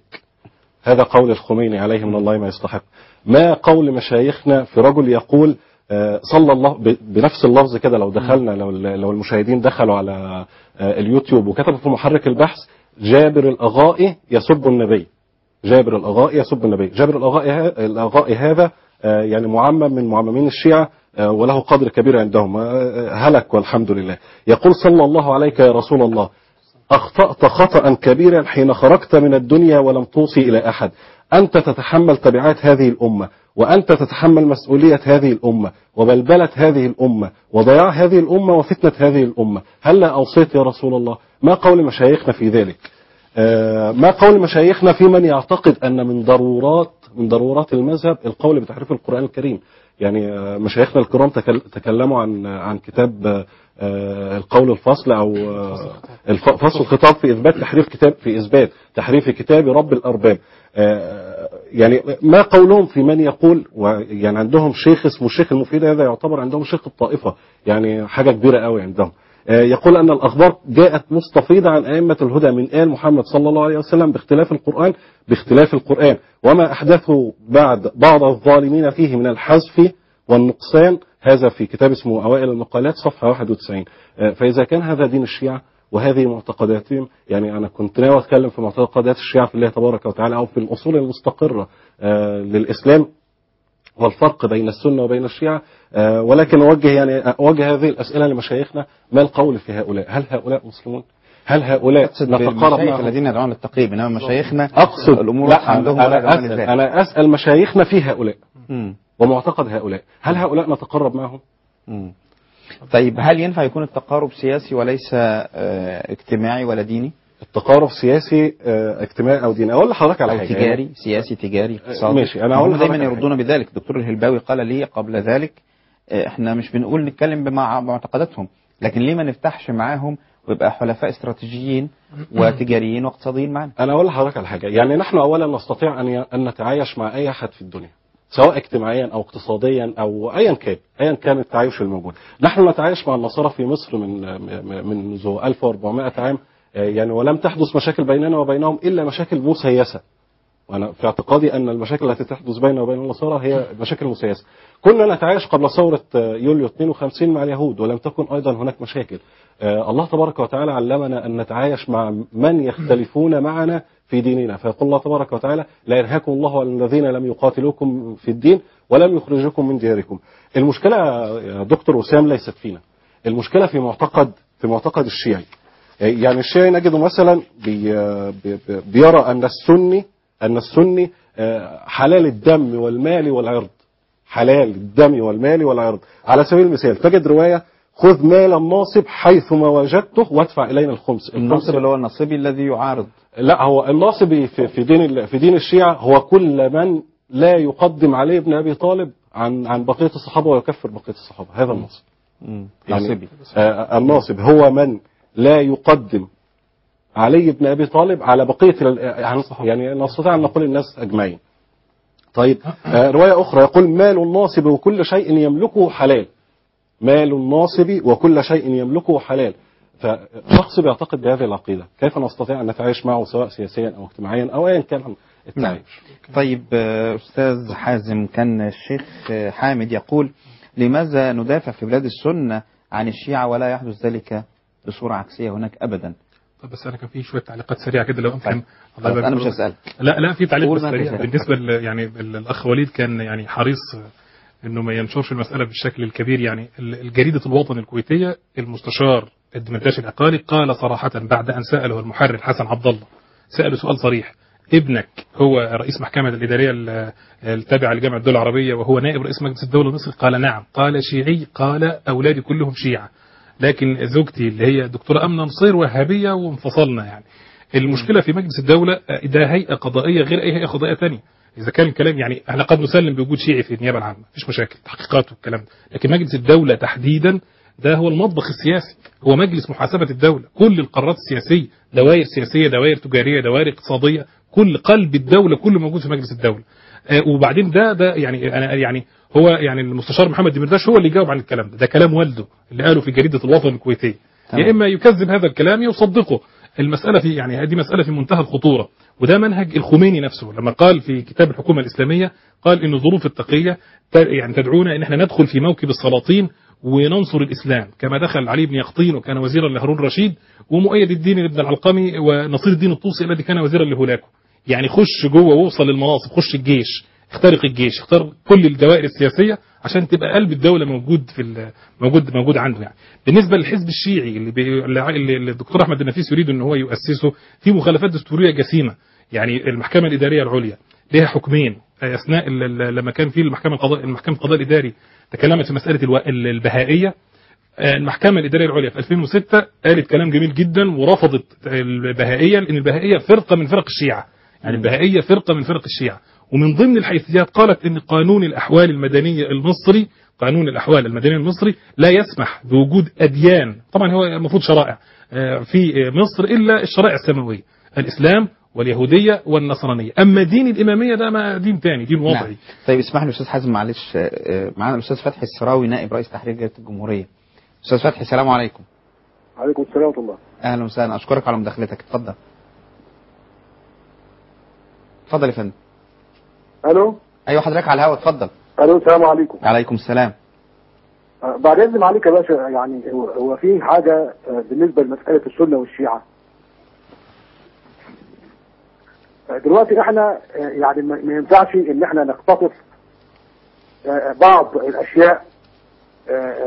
هذا قول الخميني عليه من الله ما يستحق ما قول مشايخنا في رجل يقول آه، صلى الله ب- بنفس اللفظ كده لو دخلنا لو لو المشاهدين دخلوا على آه، اليوتيوب وكتبوا في محرك البحث جابر الأغائي يسب النبي جابر الأغائي يسب النبي جابر الأغائي ها- الأغائي هذا آه، يعني معمم من معممين الشيعة آه، وله قدر كبير عندهم آه، هلك والحمد لله يقول صلى الله عليك يا رسول الله أخطأت خطأ كبيرا حين خرجت من الدنيا ولم توصي إلى أحد أنت تتحمل تبعات هذه الأمة وأنت تتحمل مسؤولية هذه الأمة وبلبلة هذه الأمة وضياع هذه الأمة وفتنة هذه الأمة هل لا أوصيت يا رسول الله ما قول مشايخنا في ذلك آه، ما قول مشايخنا في من يعتقد أن من ضرورات من ضرورات المذهب القول بتحريف القرآن الكريم يعني آه، مشايخنا الكرام تكل- تكلموا عن عن كتاب آه، آه، القول الفصل أو آه، الف- فصل الخطاب في إثبات تحريف كتاب في إثبات تحريف كتاب رب الأرباب آه، يعني ما قولهم في من يقول ويعني عندهم شيخ اسمه الشيخ المفيد هذا يعتبر عندهم شيخ الطائفة يعني حاجة كبيرة قوي عندهم آه، يقول أن الأخبار جاءت مستفيضة عن أئمة الهدى من آل محمد صلى الله عليه وسلم باختلاف القرآن باختلاف القرآن وما أحدثه بعد بعض الظالمين فيه من الحذف والنقصان هذا في كتاب اسمه أوائل المقالات صفحة 91 آه، فإذا كان هذا دين الشيعة وهذه معتقداتهم يعني أنا كنت ناوي أتكلم في معتقدات الشيعة في الله تبارك وتعالى أو في الأصول المستقرة آه، للإسلام والفرق بين السنة وبين الشيعة آه، ولكن أوجه يعني أوجه هذه الأسئلة لمشايخنا ما القول في هؤلاء هل هؤلاء مسلمون هل هؤلاء نتقارب المشايخ معهم الذين يدعون للتقريب انما مشايخنا أقصد الامور لا واضحة عندهم أنا, ولا أنا, جمال أسأل, ذلك. أنا أسأل مشايخنا في هؤلاء مم. ومعتقد هؤلاء هل هؤلاء نتقرب معهم مم. طيب هل ينفع يكون التقارب سياسي وليس آه، اجتماعي ولا ديني؟ التقارب سياسي آه، اجتماعي أو ديني أقول لحضرتك على أو حاجة تجاري سياسي تجاري اقتصادي ماشي، أنا هقول هم دايما لحضرتك على يردون بذلك الدكتور الهلباوي قال لي قبل ذلك آه، احنا مش بنقول نتكلم بمع معتقداتهم لكن ليه ما نفتحش معاهم ويبقى حلفاء استراتيجيين وتجاريين واقتصاديين معانا أنا أقول لحضرتك على حاجة يعني نحن أولا نستطيع أن ي- أن نتعايش مع أي أحد في الدنيا سواء اجتماعيا أو اقتصاديا أو أيا كان أيا كان التعايش الموجود نحن نتعايش مع النصارى في مصر من م- منذ 1400 عام آه، يعني ولم تحدث مشاكل بيننا وبينهم إلا مشاكل مسيسة وأنا في اعتقادي أن المشاكل التي تحدث بيننا وبين النصارى هي مشاكل مسيسة كنا نتعايش قبل ثورة آه، يوليو 52 مع اليهود ولم تكن أيضا هناك مشاكل آه، الله تبارك وتعالى علمنا أن نتعايش مع من يختلفون معنا في ديننا فيقول الله تبارك وتعالى لا ينهاكم الله عن الذين لم يقاتلوكم في الدين ولم يخرجوكم من دياركم المشكلة يا دكتور وسام ليست فينا المشكلة في معتقد في معتقد الشيعي يعني الشيعي نجده مثلا بي بي بي- بيرى أن السني أن السني آه، حلال الدم والمال والعرض حلال الدم والمال والعرض على سبيل المثال تجد رواية خذ مال الناصب حيثما وجدته وادفع إلينا الخمس الناصب اللي هو النصيبي الذي يعارض لا هو الناصبي في في دين ال- في دين الشيعة هو كل من لا يقدم علي ابن ابي طالب عن عن بقيه الصحابه ويكفر بقيه الصحابه هذا الناصب مم. يعني نصيبي آه، الناصب هو من لا يقدم علي بن ابي طالب على بقيه ال- يعني- يعني نستطيع ان نقول الناس اجمعين طيب آه، روايه اخرى يقول مال الناصب وكل شيء يملكه حلال مال الناصب وكل شيء يملكه حلال فشخص بيعتقد بهذه العقيده كيف نستطيع ان نتعايش معه سواء سياسيا او اجتماعيا او ايا كان التعايش طيب آه، أستاذ حازم كان الشيخ آه، حامد يقول لماذا ندافع في بلاد السنة عن الشيعة ولا يحدث ذلك بصورة عكسية هناك أبدا طب بس انا كان في شويه تعليقات سريعه كده لو امكن طيب. الله خلاص، يبارك أنا مش فيك. هسألك. لا لا في تعليق قول بس ما سريع تسأل. بالنسبه ل يعني ال- الاخ وليد كان يعني حريص انه ما ينشرش المساله بالشكل الكبير يعني ال- الجريده الوطن الكويتيه المستشار الدمرداش العقالي قال صراحة بعد أن سأله المحرر حسن عبد الله سأله سؤال صريح ابنك هو رئيس محكمة الإدارية ال- التابعة لجامعة الدول العربية وهو نائب رئيس مجلس الدولة المصري قال نعم قال شيعي قال أولادي كلهم شيعة لكن زوجتي اللي هي دكتورة أمنة نصير وهابية وانفصلنا يعني المشكلة في مجلس الدولة آه، ده هيئة قضائية غير أي هيئة قضائية ثانية إذا كان الكلام يعني احنا قد نسلم بوجود شيعي في النيابة العامة مفيش مشاكل تحقيقات والكلام ده لكن مجلس الدولة تحديدا ده هو المطبخ السياسي هو مجلس محاسبة الدولة كل القرارات السياسية دوائر سياسية دوائر تجارية دوائر اقتصادية كل قلب الدولة كله موجود في مجلس الدولة آه، وبعدين ده ده يعني انا يعني هو يعني المستشار محمد دمرداش هو اللي جاوب عن الكلام ده ده كلام والده اللي قاله في جريدة الوطن الكويتية يا اما يكذب هذا الكلام يا يصدقه المسألة في يعني هذه مسألة في منتهى الخطورة وده منهج الخميني نفسه لما قال في كتاب الحكومة الإسلامية قال إن الظروف التقية ت- يعني تدعونا إن احنا ندخل في موكب السلاطين وننصر الإسلام كما دخل علي بن يقطين وكان وزيرا لهارون رشيد ومؤيد الدين بن العلقمي ونصير الدين الطوسي الذي كان وزيرا لهولاكو يعني خش جوه ووصل للمناصب خش الجيش اخترق الجيش اختار كل الدوائر السياسية عشان تبقى قلب الدولة موجود في ال- موجود موجود عنده يعني بالنسبة للحزب الشيعي اللي, بي... اللي اللي الدكتور أحمد النفيس يريد ان هو يؤسسه في مخالفات دستورية جسيمة يعني المحكمة الإدارية العليا لها حكمين أثناء ال- ال- لما كان في المحكمة القضاء المحكمة القضاء الإداري تكلمت في مسألة الو... ال- البهائية آه، المحكمة الإدارية العليا في 2006 قالت كلام جميل جدا ورفضت البهائية لأن البهائية فرقة من فرق الشيعة يعني البهائية فرقة من فرق الشيعة ومن ضمن الحيثيات قالت ان قانون الاحوال المدنيه المصري قانون الاحوال المدنيه المصري لا يسمح بوجود اديان طبعا هو المفروض شرائع آه، في مصر الا الشرائع السماويه الاسلام واليهوديه والنصرانيه اما دين الاماميه ده ما دين تاني دين وضعي نعم. طيب اسمح لي استاذ حازم معلش آه، آه، معانا الاستاذ فتحي السراوي نائب رئيس تحرير جريده الجمهوريه استاذ فتحي السلام عليكم عليكم السلام ورحمة الله اهلا وسهلا اشكرك على مداخلتك اتفضل اتفضل يا فندم الو ايوه حضرتك على الهواء اتفضل الو السلام عليكم عليكم السلام آه، بعد اذن عليك يا باشا يعني هو, هو في حاجه آه، بالنسبه لمساله السنه والشيعه آه، دلوقتي احنا آه، يعني ما ما ينفعش ان احنا نقتطف آه، بعض الاشياء آه،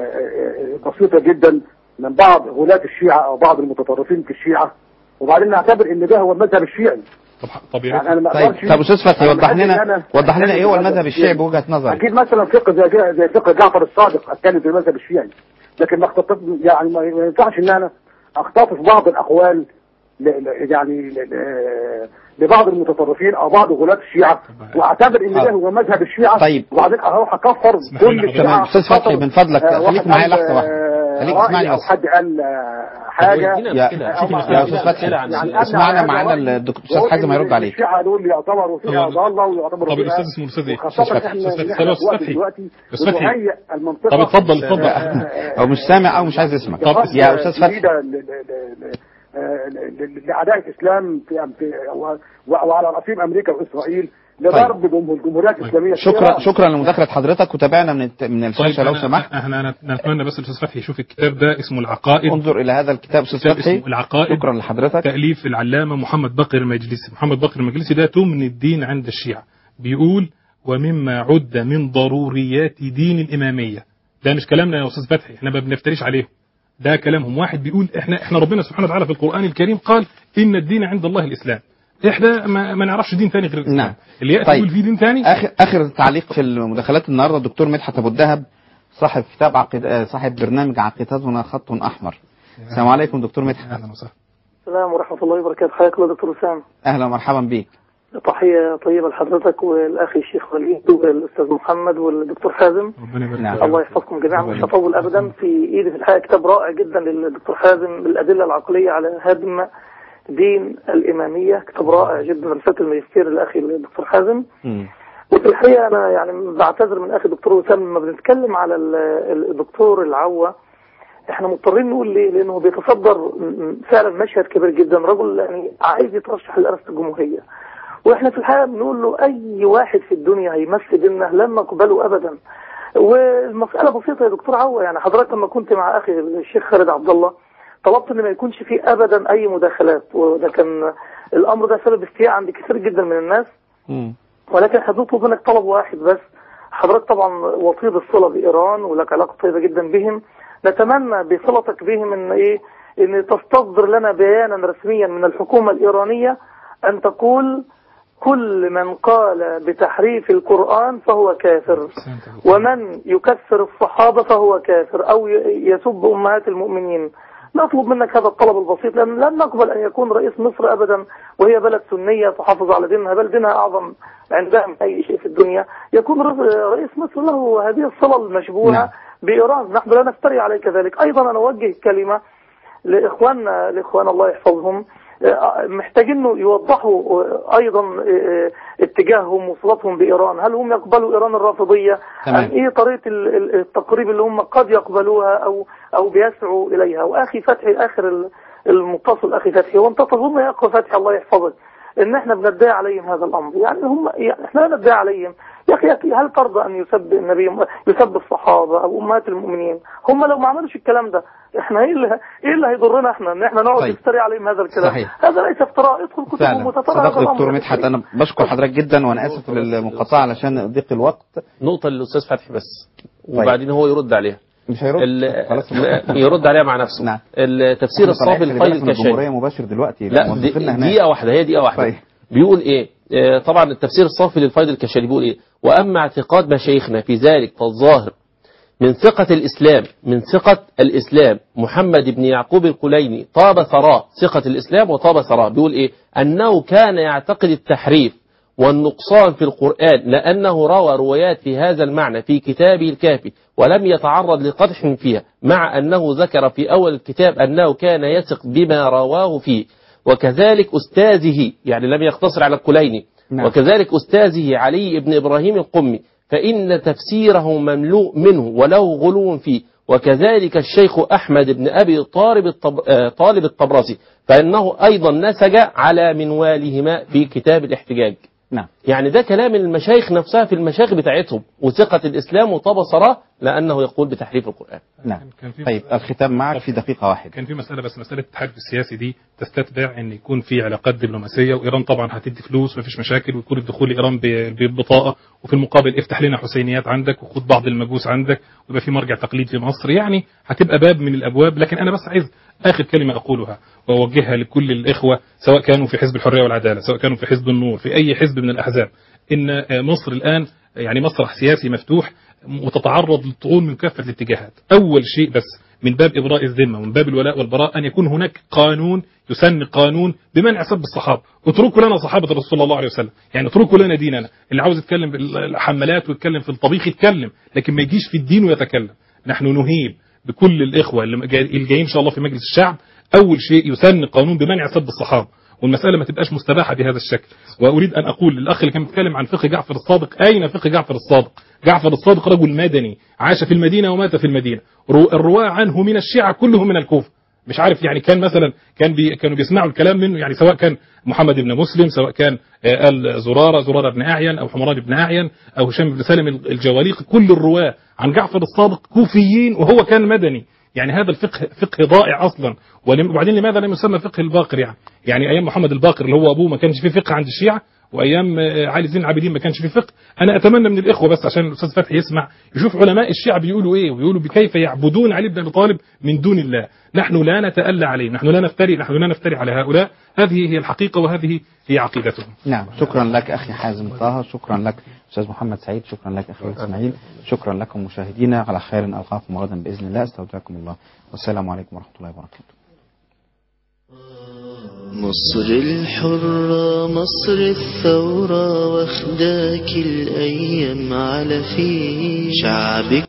آه، آه، بسيطه جدا من بعض غلاة الشيعه او بعض المتطرفين في الشيعه وبعدين نعتبر ان ده هو المذهب الشيعي طب طب يا يعني انا ما طيب اقدرش طب استاذ فتحي أنا وضح بحب لنا إن أنا وضح لنا ايه هو أتكلم في المذهب الشيعي بوجهه نظرك اكيد مثلا فقه زي جا- زي فقه جعفر الصادق اتكلم في المذهب الشيعي لكن ما اختطف يعني ما ما ينفعش ان انا اختطف بعض الاقوال ل... ل... يعني ل... ل... لبعض المتطرفين او بعض غلاة الشيعة واعتبر ان ده هو مذهب الشيعة طيب. وبعدين اروح اكفر كل تمام الشيعة استاذ فتحي من فضلك آه، خليك واحد معايا قال، لحظه واحده آه، خليك رأي اسمعني او بس حد قال آه، حاجة يا يا استاذ فتحي اسمعنا معانا الدكتور استاذ حازم هيرد عليك الشيعة دول يعتبروا فيها ضالة ويعتبروا طب فيها الاستاذ اسمه الاستاذ ايه؟ وخاصة أستاذ فتحي، احنا أستاذ إن فتحي. احنا طب في أستاذ وقت فتحي. دلوقتي أستاذ فتحي. بنهيئ المنطقة طب اتفضل اتفضل او مش سامع او مش عايز يسمع طب يا استاذ فتحي جديدة ل- ل- ل- ل- آه، ل- ل- لأعداء الإسلام في في- و- وعلى رأسهم أمريكا وإسرائيل لضرب جمهور- الجمهوريات الإسلامية شكرا شكرا لمداخله حضرتك وتابعنا من الت- من طيب الشاشه لو أنا- سمحت احنا أنا نتمنى بس الاستاذ فتحي يشوف الكتاب ده اسمه العقائد انظر الى هذا الكتاب استاذ كتاب فتحي اسمه العقائد شكرا لحضرتك تأليف العلامة محمد بقر المجلسي محمد بقر المجلسي ده تمن الدين عند الشيعة بيقول ومما عد من ضروريات دين الإمامية ده مش كلامنا يا أستاذ فتحي احنا ما بنفتريش عليهم ده كلامهم واحد بيقول احنا احنا ربنا سبحانه وتعالى في القرآن الكريم قال إن الدين عند الله الإسلام احنا ما, ما نعرفش دين تاني غير الإسلام نعم. اللي يأتي طيب. يقول فيه دين تاني اخر اخر تعليق في المداخلات النهارده الدكتور مدحت ابو الدهب صاحب كتاب عقيد آه، صاحب برنامج عقيدتنا خط احمر السلام عليكم دكتور مدحت اهلا وسهلا السلام ورحمة الله وبركاته حياك الله دكتور وسام اهلا ومرحبا بيك تحية طيبة لحضرتك والأخ الشيخ وليد والأستاذ محمد والدكتور حازم ربنا يبارك نعم. فيك. الله يحفظكم جميعا مش هطول أبدا في إيدي في الحقيقة كتاب رائع جدا للدكتور حازم بالأدلة العقلية على هدم دين الإمامية كتاب رائع جدا رسالة الماجستير الأخي الدكتور حازم مم. وفي الحقيقة أنا يعني بعتذر من أخي الدكتور وسام لما بنتكلم على ال- الدكتور العوة احنا مضطرين نقول ليه لانه بيتصدر م- م- فعلا مشهد كبير جدا رجل يعني عايز يترشح لرئاسة الجمهورية واحنا في الحقيقة بنقول له اي واحد في الدنيا هيمثل ديننا لن نقبله ابدا والمسألة بسيطة يا دكتور عوة يعني حضرتك لما كنت مع اخي الشيخ خالد عبد الله طلبت ان ما يكونش فيه ابدا اي مداخلات وده كان الامر ده سبب استياء عند كثير جدا من الناس مم. ولكن احنا بنطلب منك طلب واحد بس حضرتك طبعا وطيد الصلة بإيران ولك علاقة طيبة جدا بهم نتمنى بصلتك بهم ان ايه ان تستصدر لنا بيانا رسميا من الحكومة الإيرانية أن تقول كل من قال بتحريف القرآن فهو كافر ومن يكفر الصحابة فهو كافر أو ي- يسب أمهات المؤمنين نطلب منك هذا الطلب البسيط لأن لن نقبل أن يكون رئيس مصر أبدا وهي بلد سنية تحافظ على دينها بل دينها أعظم عندها من أي شيء في الدنيا يكون رئيس- رئيس مصر له هذه الصلة المشبوهة نعم. بإيران نحن لا نفتري عليه كذلك أيضا أنا أوجه كلمة لإخواننا لإخوان الله يحفظهم آه، محتاجين إنه يوضحوا آه، أيضا آه، اتجاههم وصلتهم بإيران هل هم يقبلوا إيران الرافضية تمام. أم إيه طريقة ال- ال- التقريب اللي هم قد يقبلوها أو أو بيسعوا إليها وأخي فتحي آخر ال- المتصل أخي فتحي وأنت تظن يا أخي فتحي الله يحفظك إن إحنا بندعي عليهم هذا الأمر يعني هم يعني إحنا لا ندعي عليهم يا أخي يا أخي هل ترضى أن يسب النبي يسب الصحابة أو أمهات المؤمنين هم لو ما عملوش الكلام ده إحنا إيه اللي إيه اللي هيضرنا إحنا إن إحنا نقعد طيب. نفتري عليهم هذا الكلام صحيح. هذا ليس افتراء ادخل كتبهم فعلا وتترى هذا صدق دكتور الأمر مدحت انا بشكر حضرتك جدا وانا اسف للمقاطعه علشان ضيق الوقت نقطة للأستاذ فتحي بس وبعدين هو يرد عليها مش هيرد ال- خلاص لا، يرد عليها مع نفسه نعم. التفسير إحنا الصافي طالعين خلي للفيض بالك من الجمهوريه الكشافي مباشر دلوقتي لا دي- موظفيننا هناك. دقيقة واحدة هي دقيقة واحدة طيب. بيقول ايه آه، طبعا التفسير الصافي للفيض الكشافي بيقول ايه واما اعتقاد مشايخنا في ذلك فالظاهر من ثقة الإسلام من ثقة الإسلام محمد بن يعقوب القليني طاب ثراء ثقة الإسلام وطاب ثراء بيقول إيه أنه كان يعتقد التحريف والنقصان في القرآن لأنه روى روايات في هذا المعنى في كتابه الكافي ولم يتعرض لقدح فيها مع أنه ذكر في أول الكتاب أنه كان يثق بما رواه فيه وكذلك أستاذه يعني لم يقتصر على الكليني نعم. وكذلك أستاذه علي بن إبراهيم القمي فإن تفسيره مملوء منه وله غلو فيه وكذلك الشيخ أحمد بن أبي طالب, الطب... آه، طالب الطبرسي فإنه أيضا نسج على منوالهما في كتاب الاحتجاج نعم يعني ده كلام المشايخ نفسها في المشايخ بتاعتهم وثقة الإسلام وطاب صراه لأنه يقول بتحريف القرآن نعم كان في طيب الختام معك في دقيقه واحده كان في مسألة بس مسألة التحالف السياسي دي تستتبع ان يكون في علاقات دبلوماسية وايران طبعا هتدي فلوس مفيش مشاكل ويكون الدخول لايران ب- ببطاقة وفي المقابل افتح لنا حسينيات عندك وخد بعض المجوس عندك ويبقى في مرجع تقليد في مصر يعني هتبقى باب من الابواب لكن انا بس عايز اخر كلمة اقولها واوجهها لكل الاخوة سواء كانوا في حزب الحرية والعدالة سواء كانوا في حزب النور في اي حزب من الاحزاب ان آه، مصر الان يعني مسرح سياسي مفتوح وتتعرض للطعون من كافة الاتجاهات أول شيء بس من باب إبراء الذمة ومن باب الولاء والبراء أن يكون هناك قانون يسن قانون بمنع سب الصحابة اتركوا لنا صحابة الرسول صلى الله عليه وسلم يعني اتركوا لنا ديننا اللي عاوز يتكلم بالحملات ويتكلم في الطبيخ يتكلم لكن ما يجيش في الدين ويتكلم نحن نهيب بكل الإخوة اللي جاي- اللي جايين إن شاء الله في مجلس الشعب أول شيء يسن قانون بمنع سب الصحابة والمسألة ما تبقاش مستباحة بهذا الشكل وأريد أن أقول للأخ اللي كان بيتكلم عن فقه جعفر الصادق أين فقه جعفر الصادق جعفر الصادق رجل مدني عاش في المدينة ومات في المدينة رو- الرواة عنه من الشيعة كلهم من الكوفة مش عارف يعني كان مثلا كان بي كانوا بيسمعوا الكلام منه يعني سواء كان محمد بن مسلم سواء كان آه، آل زرارة زرارة بن أعين أو حمران بن أعين أو هشام بن سالم الجواليق كل الرواة عن جعفر الصادق كوفيين وهو كان مدني يعني هذا الفقه فقه ضائع اصلا ولم- وبعدين لماذا لم يسمى فقه الباقر يعني يعني ايام محمد الباقر اللي هو ابوه ما كانش فيه فقه عند الشيعة وايام آه، علي زين العابدين ما كانش فيه فقه انا اتمنى من الاخوه بس عشان الاستاذ فتحي يسمع يشوف علماء الشيعة بيقولوا ايه وبيقولوا بكيف يعبدون علي بن ابي طالب من دون الله نحن لا نتألى عليه نحن لا نفتري نحن لا نفتري على هؤلاء هذه هي الحقيقة وهذه هي عقيدتهم نعم شكرا لك أخي حازم طه شكرا لك أستاذ محمد سعيد شكرا لك أخي إسماعيل شكرا لكم مشاهدينا على خير ألقاكم غدا بإذن الله أستودعكم الله والسلام عليكم ورحمة الله وبركاته مصر الحرة مصر الثورة واخداك الأيام على فيه شعبك